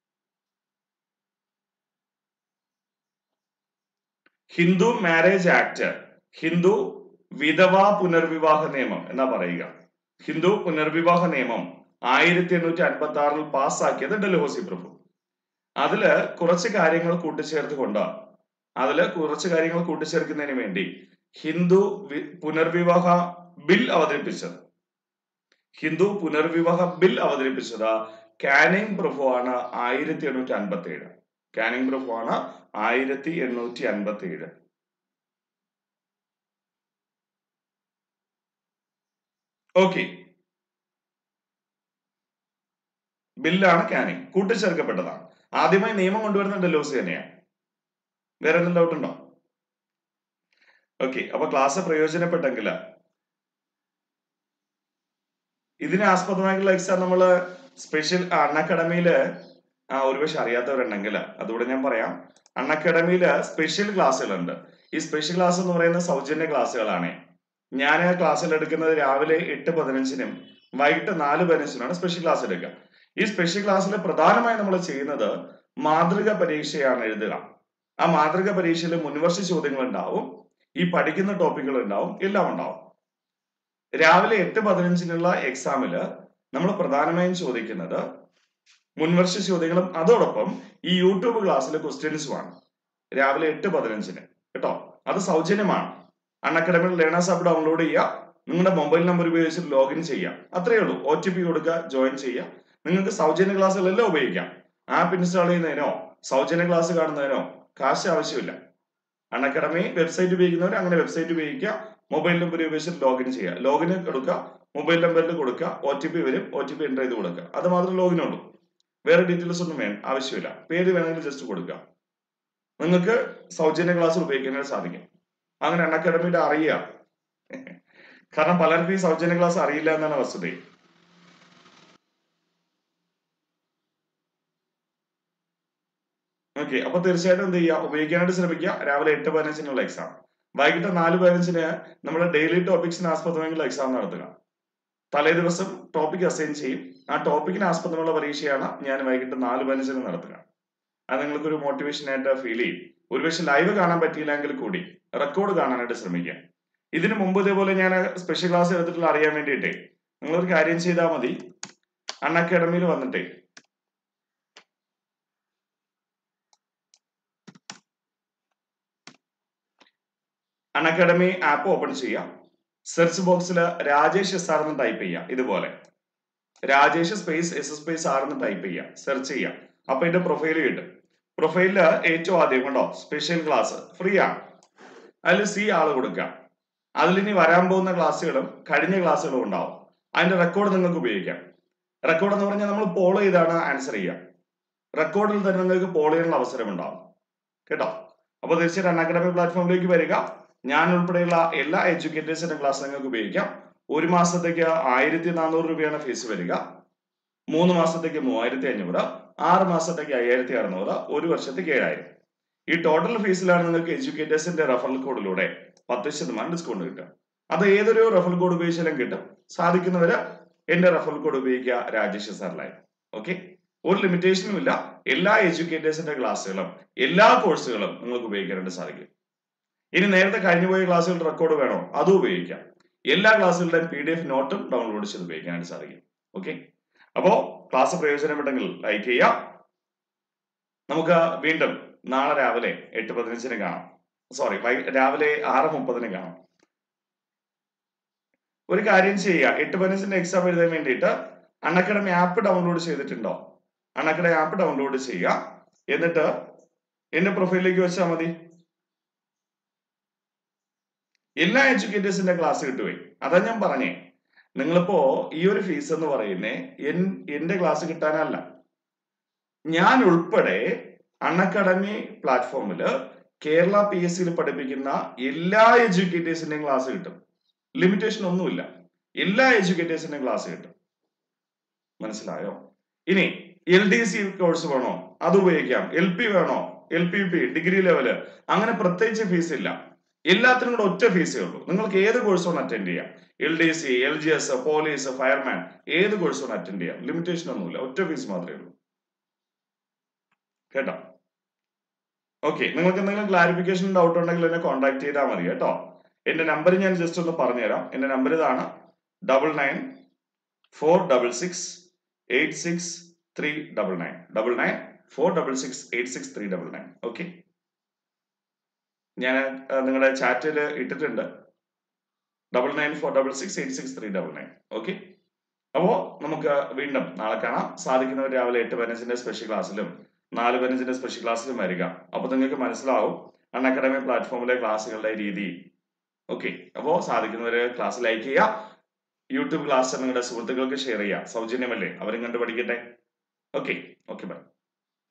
ഹിന്ദു മാരേജ് ആക്ട് ഹിന്ദു വിധവ പുനർവിവാഹ നിയമം എന്നാ പറയുക ഹിന്ദു പുനർവിവാഹ നിയമം ആയിരത്തി എണ്ണൂറ്റി അൻപത്തി ആറിൽ പാസ്സാക്കിയത് ഡൽഹോസി പ്രഭു അതില് കുറച്ച് കാര്യങ്ങൾ കൂട്ടിച്ചേർത്തുകൊണ്ട് അതില് കുറച്ച് കാര്യങ്ങൾ കൂട്ടിച്ചേർക്കുന്നതിന് വേണ്ടി ഹിന്ദു പുനർവിവാഹ ബിൽ അവതരിപ്പിച്ചത് ഹിന്ദു പുനർവിവാഹ ബിൽ അവതരിപ്പിച്ചത് കാനിങ് പ്രഭു ആണ് ആയിരത്തി എണ്ണൂറ്റി അൻപത്തി ഏഴ് കാനിങ് പ്രഭു ആണ് ആയിരത്തി എണ്ണൂറ്റി അൻപത്തി ഏഴ് ഓക്കെ ബില്ലാണ് കാനിങ് കൂട്ടിച്ചേർക്കപ്പെട്ടതാണ് ആദ്യമായി നിയമം കൊണ്ടുവരുന്ന ഡെലോസി തന്നെയാണ് വേറെ എന്തെങ്കിലും ഡൗട്ട് ഉണ്ടോ ഓക്കെ അപ്പൊ ക്ലാസ് പ്രയോജനപ്പെട്ടെങ്കിൽ ഇതിനെ ആസ്പദമായിട്ടുള്ള എക്സാം നമ്മള് സ്പെഷ്യൽ അൺ അക്കാഡമിയില് ഒരുപക്ഷെ അറിയാത്തവരുണ്ടെങ്കിൽ അതുകൂടെ ഞാൻ പറയാം അൺ അക്കാഡമിയില് സ്പെഷ്യൽ ക്ലാസ്സുകളുണ്ട് ഈ സ്പെഷ്യൽ ക്ലാസ് എന്ന് പറയുന്നത് സൗജന്യ ക്ലാസ്സുകളാണ് ഞാൻ ക്ലാസ്സിൽ എടുക്കുന്നത് രാവിലെ എട്ട് പതിനഞ്ചിനും വൈകിട്ട് നാല് പതിനഞ്ചിനുമാണ് സ്പെഷ്യൽ ക്ലാസ് എടുക്കുക ഈ സ്പെഷ്യൽ ക്ലാസ്സിൽ പ്രധാനമായും നമ്മൾ ചെയ്യുന്നത് മാതൃക പരീക്ഷയാണ് എഴുതുക ആ മാതൃക പരീക്ഷയിൽ മുൻവർഷ ചോദ്യങ്ങൾ ഉണ്ടാവും ഈ പഠിക്കുന്ന ടോപ്പിക്കുകൾ ഉണ്ടാവും എല്ലാം ഉണ്ടാവും രാവിലെ എട്ട് പതിനഞ്ചിനുള്ള എക്സാമില് നമ്മൾ പ്രധാനമായും ചോദിക്കുന്നത് മുൻവർഷ ചോദ്യങ്ങളും അതോടൊപ്പം ഈ യൂട്യൂബ് ക്ലാസ്സിലെ ക്വസ്റ്റ്യൻസുമാണ് രാവിലെ എട്ട് പതിനഞ്ചിന് കേട്ടോ അത് സൗജന്യമാണ് Unacademy learners app download ചെയ്യുക നിങ്ങളുടെ മൊബൈൽ നമ്പർ ഉപയോഗിച്ച് ലോഗിൻ ചെയ്യുക അത്രയേ ഉള്ളൂ ഒ ടി പി കൊടുക്കുക ജോയിൻ ചെയ്യുക നിങ്ങൾക്ക് സൗജന്യ ക്ലാസ്സുകളെല്ലാം ഉപയോഗിക്കാം ആപ്പ് ഇൻസ്റ്റാൾ ചെയ്യുന്നതിനോ സൗജന്യ ക്ലാസ് കാണുന്നതിനോ കാശ് ആവശ്യമില്ല അൺ അക്കാഡമി വെബ്സൈറ്റ് ഉപയോഗിക്കുന്നവർ അങ്ങനെ വെബ്സൈറ്റ് ഉപയോഗിക്കുക മൊബൈൽ നമ്പർ ഉപയോഗിച്ച് ലോഗിൻ ചെയ്യുക ലോഗിൻ കൊടുക്കുക മൊബൈൽ നമ്പറിൽ കൊടുക്കുക ഒ ടി പി വരും ഒ ടി പി എൻ്റർ ചെയ്ത് കൊടുക്കുക അത് മാത്രമേ ലോഗിൻ ഉള്ളൂ വേറെ ഡീറ്റെയിൽസ് ഒന്നും വേണം ആവശ്യമില്ല പേര് വേണമെങ്കിൽ ജസ്റ്റ് കൊടുക്കുക നിങ്ങൾക്ക് സൗജന്യ ക്ലാസ് ഉപയോഗിക്കാനായിട്ട് സാധിക്കും അങ്ങനെ അൺ അക്കാഡമിയുടെ അറിയുക കാരണം പലർക്കും ഈ സൗജന്യ ക്ലാസ് അറിയില്ല എന്നാണ് വസ്തുത ഓക്കെ അപ്പൊ തീർച്ചയായിട്ടും എന്ത് ചെയ്യുക ഉപയോഗിക്കാനായിട്ട് ശ്രമിക്കുക രാവിലെ എട്ട് പതിനഞ്ചിനുള്ള എക്സാം വൈകിട്ട് നാല് പതിനഞ്ചിന് നമ്മൾ ഡെയിലി ടോപ്പിക്സിന് ആസ്പദമായിട്ടുള്ള എക്സാം നടത്തുക തലേ ദിവസം ടോപ്പിക് അസൈൻ ചെയ്യും ആ ടോപ്പിക്കിന് ആസ്പദമുള്ള പരീക്ഷയാണ് ഞാൻ വൈകിട്ട് നാല് പതിനഞ്ചിന് നടത്തുക അത് നിങ്ങൾക്ക് ഒരു മോട്ടിവേഷൻ ആയിട്ട് ഫീൽ ചെയ്യും ഒരുപക്ഷെ ലൈവ് കാണാൻ പറ്റിയില്ലെങ്കിൽ കൂടി റെക്കോർഡ് കാണാനായിട്ട് ശ്രമിക്കുക ഇതിനു മുമ്പ് ഇതേപോലെ ഞാൻ സ്പെഷ്യൽ ക്ലാസ് എടുത്തിട്ടുള്ള അറിയാൻ വേണ്ടിയിട്ടേ നിങ്ങളൊരു കാര്യം ചെയ്താൽ മതി അൺ അക്കാഡമിയിൽ വന്നിട്ടേ അൺ അക്കാഡമി ആപ്പ് ഓപ്പൺ ചെയ്യാം സെർച്ച് ബോക്സിൽ രാജേഷ് എസ് ആർ എന്ന് ടൈപ്പ് ചെയ്യാം ഇതുപോലെ Rajesh space S space R എന്ന് ടൈപ്പ് ചെയ്യാം സെർച്ച് ചെയ്യാം അപ്പൊ എന്റെ പ്രൊഫൈൽ കിട്ടും പ്രൊഫൈലില് ഏറ്റവും ആദ്യം കണ്ടോ സ്പെഷ്യൽ ക്ലാസ് ഫ്രീ ആണ് അതിൽ സി ആള് കൊടുക്കുക അതിൽ ഇനി വരാൻ പോകുന്ന ക്ലാസ്സുകളും കഴിഞ്ഞ ക്ലാസ്സുകളും ഉണ്ടാവും അതിന്റെ റെക്കോർഡ് നിങ്ങൾക്ക് ഉപയോഗിക്കാം റെക്കോർഡ് എന്ന് പറഞ്ഞാൽ നമ്മൾ പോൾ ചെയ്താണ് ആൻസർ ചെയ്യുക റെക്കോർഡിൽ തന്നെ നിങ്ങൾക്ക് പോൾ ചെയ്യാനുള്ള അവസരം ഉണ്ടാവും കേട്ടോ അപ്പോൾ തീർച്ചയായിട്ടും അൺ അക്കാഡമി പ്ലാറ്റ്ഫോമിലേക്ക് വരിക ഞാൻ ഉൾപ്പെടെയുള്ള എല്ലാ എഡ്യൂക്കേറ്റേഴ്സിന്റെ ക്ലാസ് നിങ്ങൾക്ക് ഉപയോഗിക്കാം ഒരു മാസത്തേക്ക് ആയിരത്തി നാനൂറ് രൂപയാണ് ഫീസ് വരിക മൂന്ന് മാസത്തേക്ക് മൂവായിരത്തി അഞ്ഞൂറ് ആറ് മാസത്തേക്ക് അയ്യായിരത്തി അറുന്നൂറ് ഒരു വർഷത്തേക്ക് ഏഴായിരം ഈ ടോട്ടൽ ഫീസിലാണ് നിങ്ങൾക്ക് എഡ്യൂക്കേറ്റേഴ്സിന്റെ റെഫറൽ കോഡിലൂടെ പത്ത് ശതമാനം ഡിസ്കൗണ്ട് കിട്ടുക അത് ഏതൊരു റെഫറൽ കോഡ് ഉപയോഗിച്ചാലും കിട്ടും സാധിക്കുന്നവര് എന്റെ റെഫറൽ കോഡ് ഉപയോഗിക്കുക രാജേഷ് സാറിലായി ഓക്കെ ഒരു ലിമിറ്റേഷനും ഇല്ല എല്ലാ എഡ്യൂക്കേറ്റേഴ്സിന്റെ ക്ലാസ്സുകളും എല്ലാ കോഴ്സുകളും നിങ്ങൾക്ക് ഉപയോഗിക്കാനായിട്ട് സാധിക്കും ഇനി നേരത്തെ കഴിഞ്ഞുപോയ ക്ലാസ്സുകളുടെ റെക്കോർഡ് വേണോ അതും ഉപയോഗിക്കാം എല്ലാ ക്ലാസ്സുകളുടെയും പി ഡി എഫ് നോട്ടും ഡൗൺലോഡ് ചെയ്ത് ഉപയോഗിക്കാനായിട്ട് സാധിക്കും ഓക്കെ അപ്പോ ക്ലാസ് പ്രയോജനപ്പെട്ടെങ്കിൽ ലൈക്ക് ചെയ്യാം നമുക്ക് വീണ്ടും നാളെ രാവിലെ എട്ട് പതിനഞ്ചിന് കാണാം സോറി രാവിലെ ആറ് മുപ്പതിന് കാണാം ഒരു കാര്യം ചെയ്യുക എട്ട് പതിനഞ്ചിന്റെ എക്സാം എഴുതാൻ വേണ്ടിയിട്ട് അൺഅക്കാഡമി ആപ്പ് ഡൗൺലോഡ് ചെയ്തിട്ടുണ്ടോ അൺഅക്കാഡമി ആപ്പ് ഡൗൺലോഡ് ചെയ്യുക എന്നിട്ട് എന്റെ പ്രൊഫൈലിലേക്ക് വെച്ചാൽ മതി എല്ലാ എഡ്യൂക്കേറ്റേഴ്സിന്റെ ക്ലാസ് കിട്ടുവേ അതാ ഞാൻ പറഞ്ഞേ നിങ്ങളിപ്പോ ഈ ഒരു ഫീസ് എന്ന് പറയുന്നേ എന്റെ ക്ലാസ് കിട്ടാനല്ല ഞാൻ ഉൾപ്പെടെ അൺഅക്കാഡമി പ്ലാറ്റ്ഫോമിൽ കേരള പി എസ് സിയിൽ പഠിപ്പിക്കുന്ന എല്ലാ എഡ്യൂക്കേറ്റേഴ്സിന്റെയും ക്ലാസ് കിട്ടും ലിമിറ്റേഷൻ ഒന്നുമില്ല എല്ലാ എഡ്യൂക്കേറ്റേഴ്സിന്റെയും ക്ലാസ് കിട്ടും മനസ്സിലായോ ഇനി എൽ ഡി സി കോഴ്സ് വേണോ അത് ഉപയോഗിക്കാം എൽ പി വേണോ L P P degree level അങ്ങനെ പ്രത്യേകിച്ച് ഫീസ് ഇല്ല എല്ലാത്തിനും കൂടെ ഒറ്റ ഫീസേ ഉള്ളൂ നിങ്ങൾക്ക് ഏത് കോഴ്സ് വേണം അറ്റൻഡ് ചെയ്യാം L D C L G S police fireman ഏത് കോഴ്സ് വേണം അറ്റൻഡ് ചെയ്യാം ലിമിറ്റേഷൻ ഒന്നുമില്ല ഒറ്റ ഫീസ് മാത്രമേ ഉള്ളൂ കേട്ടോ ഓക്കെ നിങ്ങൾക്ക് എന്തെങ്കിലും ക്ലാരിഫിക്കേഷൻ ഡൗട്ട് ഉണ്ടെങ്കിൽ എന്നെ കോൺടാക്ട് ചെയ്താൽ മതി കേട്ടോ എന്റെ നമ്പർ ഞാൻ ജസ്റ്റ് ഒന്ന് പറഞ്ഞുതരാം എന്റെ നമ്പർ ഇതാണ് double nine four double six eight six three double nine double nine four double six eight six three double nine okay ഞാൻ നിങ്ങളുടെ ചാറ്റിൽ ഇട്ടിട്ടുണ്ട് double nine four double six eight six three double nine okay അപ്പോ നമുക്ക് വീണ്ടും നാളെ കാണാം സാധിക്കുന്നവർ രാവിലെ എട്ട് പതിനഞ്ചിന്റെ സ്പെഷ്യൽ ക്ലാസ്സിലും നാല് പതിനഞ്ചിന്റെ സ്പെഷ്യൽ ക്ലാസ്സിലും വരിക അപ്പൊ നിങ്ങൾക്ക് മനസ്സിലാവും അൺ അക്കാഡമി പ്ലാറ്റ്ഫോമിലെ ക്ലാസ്സുകളുടെ രീതി ഓക്കെ അപ്പോൾ സാധിക്കുന്നവര് ക്ലാസ് ലൈക്ക് ചെയ്യുക യൂട്യൂബ് ക്ലാസ് നിങ്ങളുടെ സുഹൃത്തുക്കൾക്ക് ഷെയർ ചെയ്യുക സൗജന്യമല്ലേ അവരും കണ്ട് പഠിക്കട്ടെ ഓക്കെ ഓക്കെ ബൈ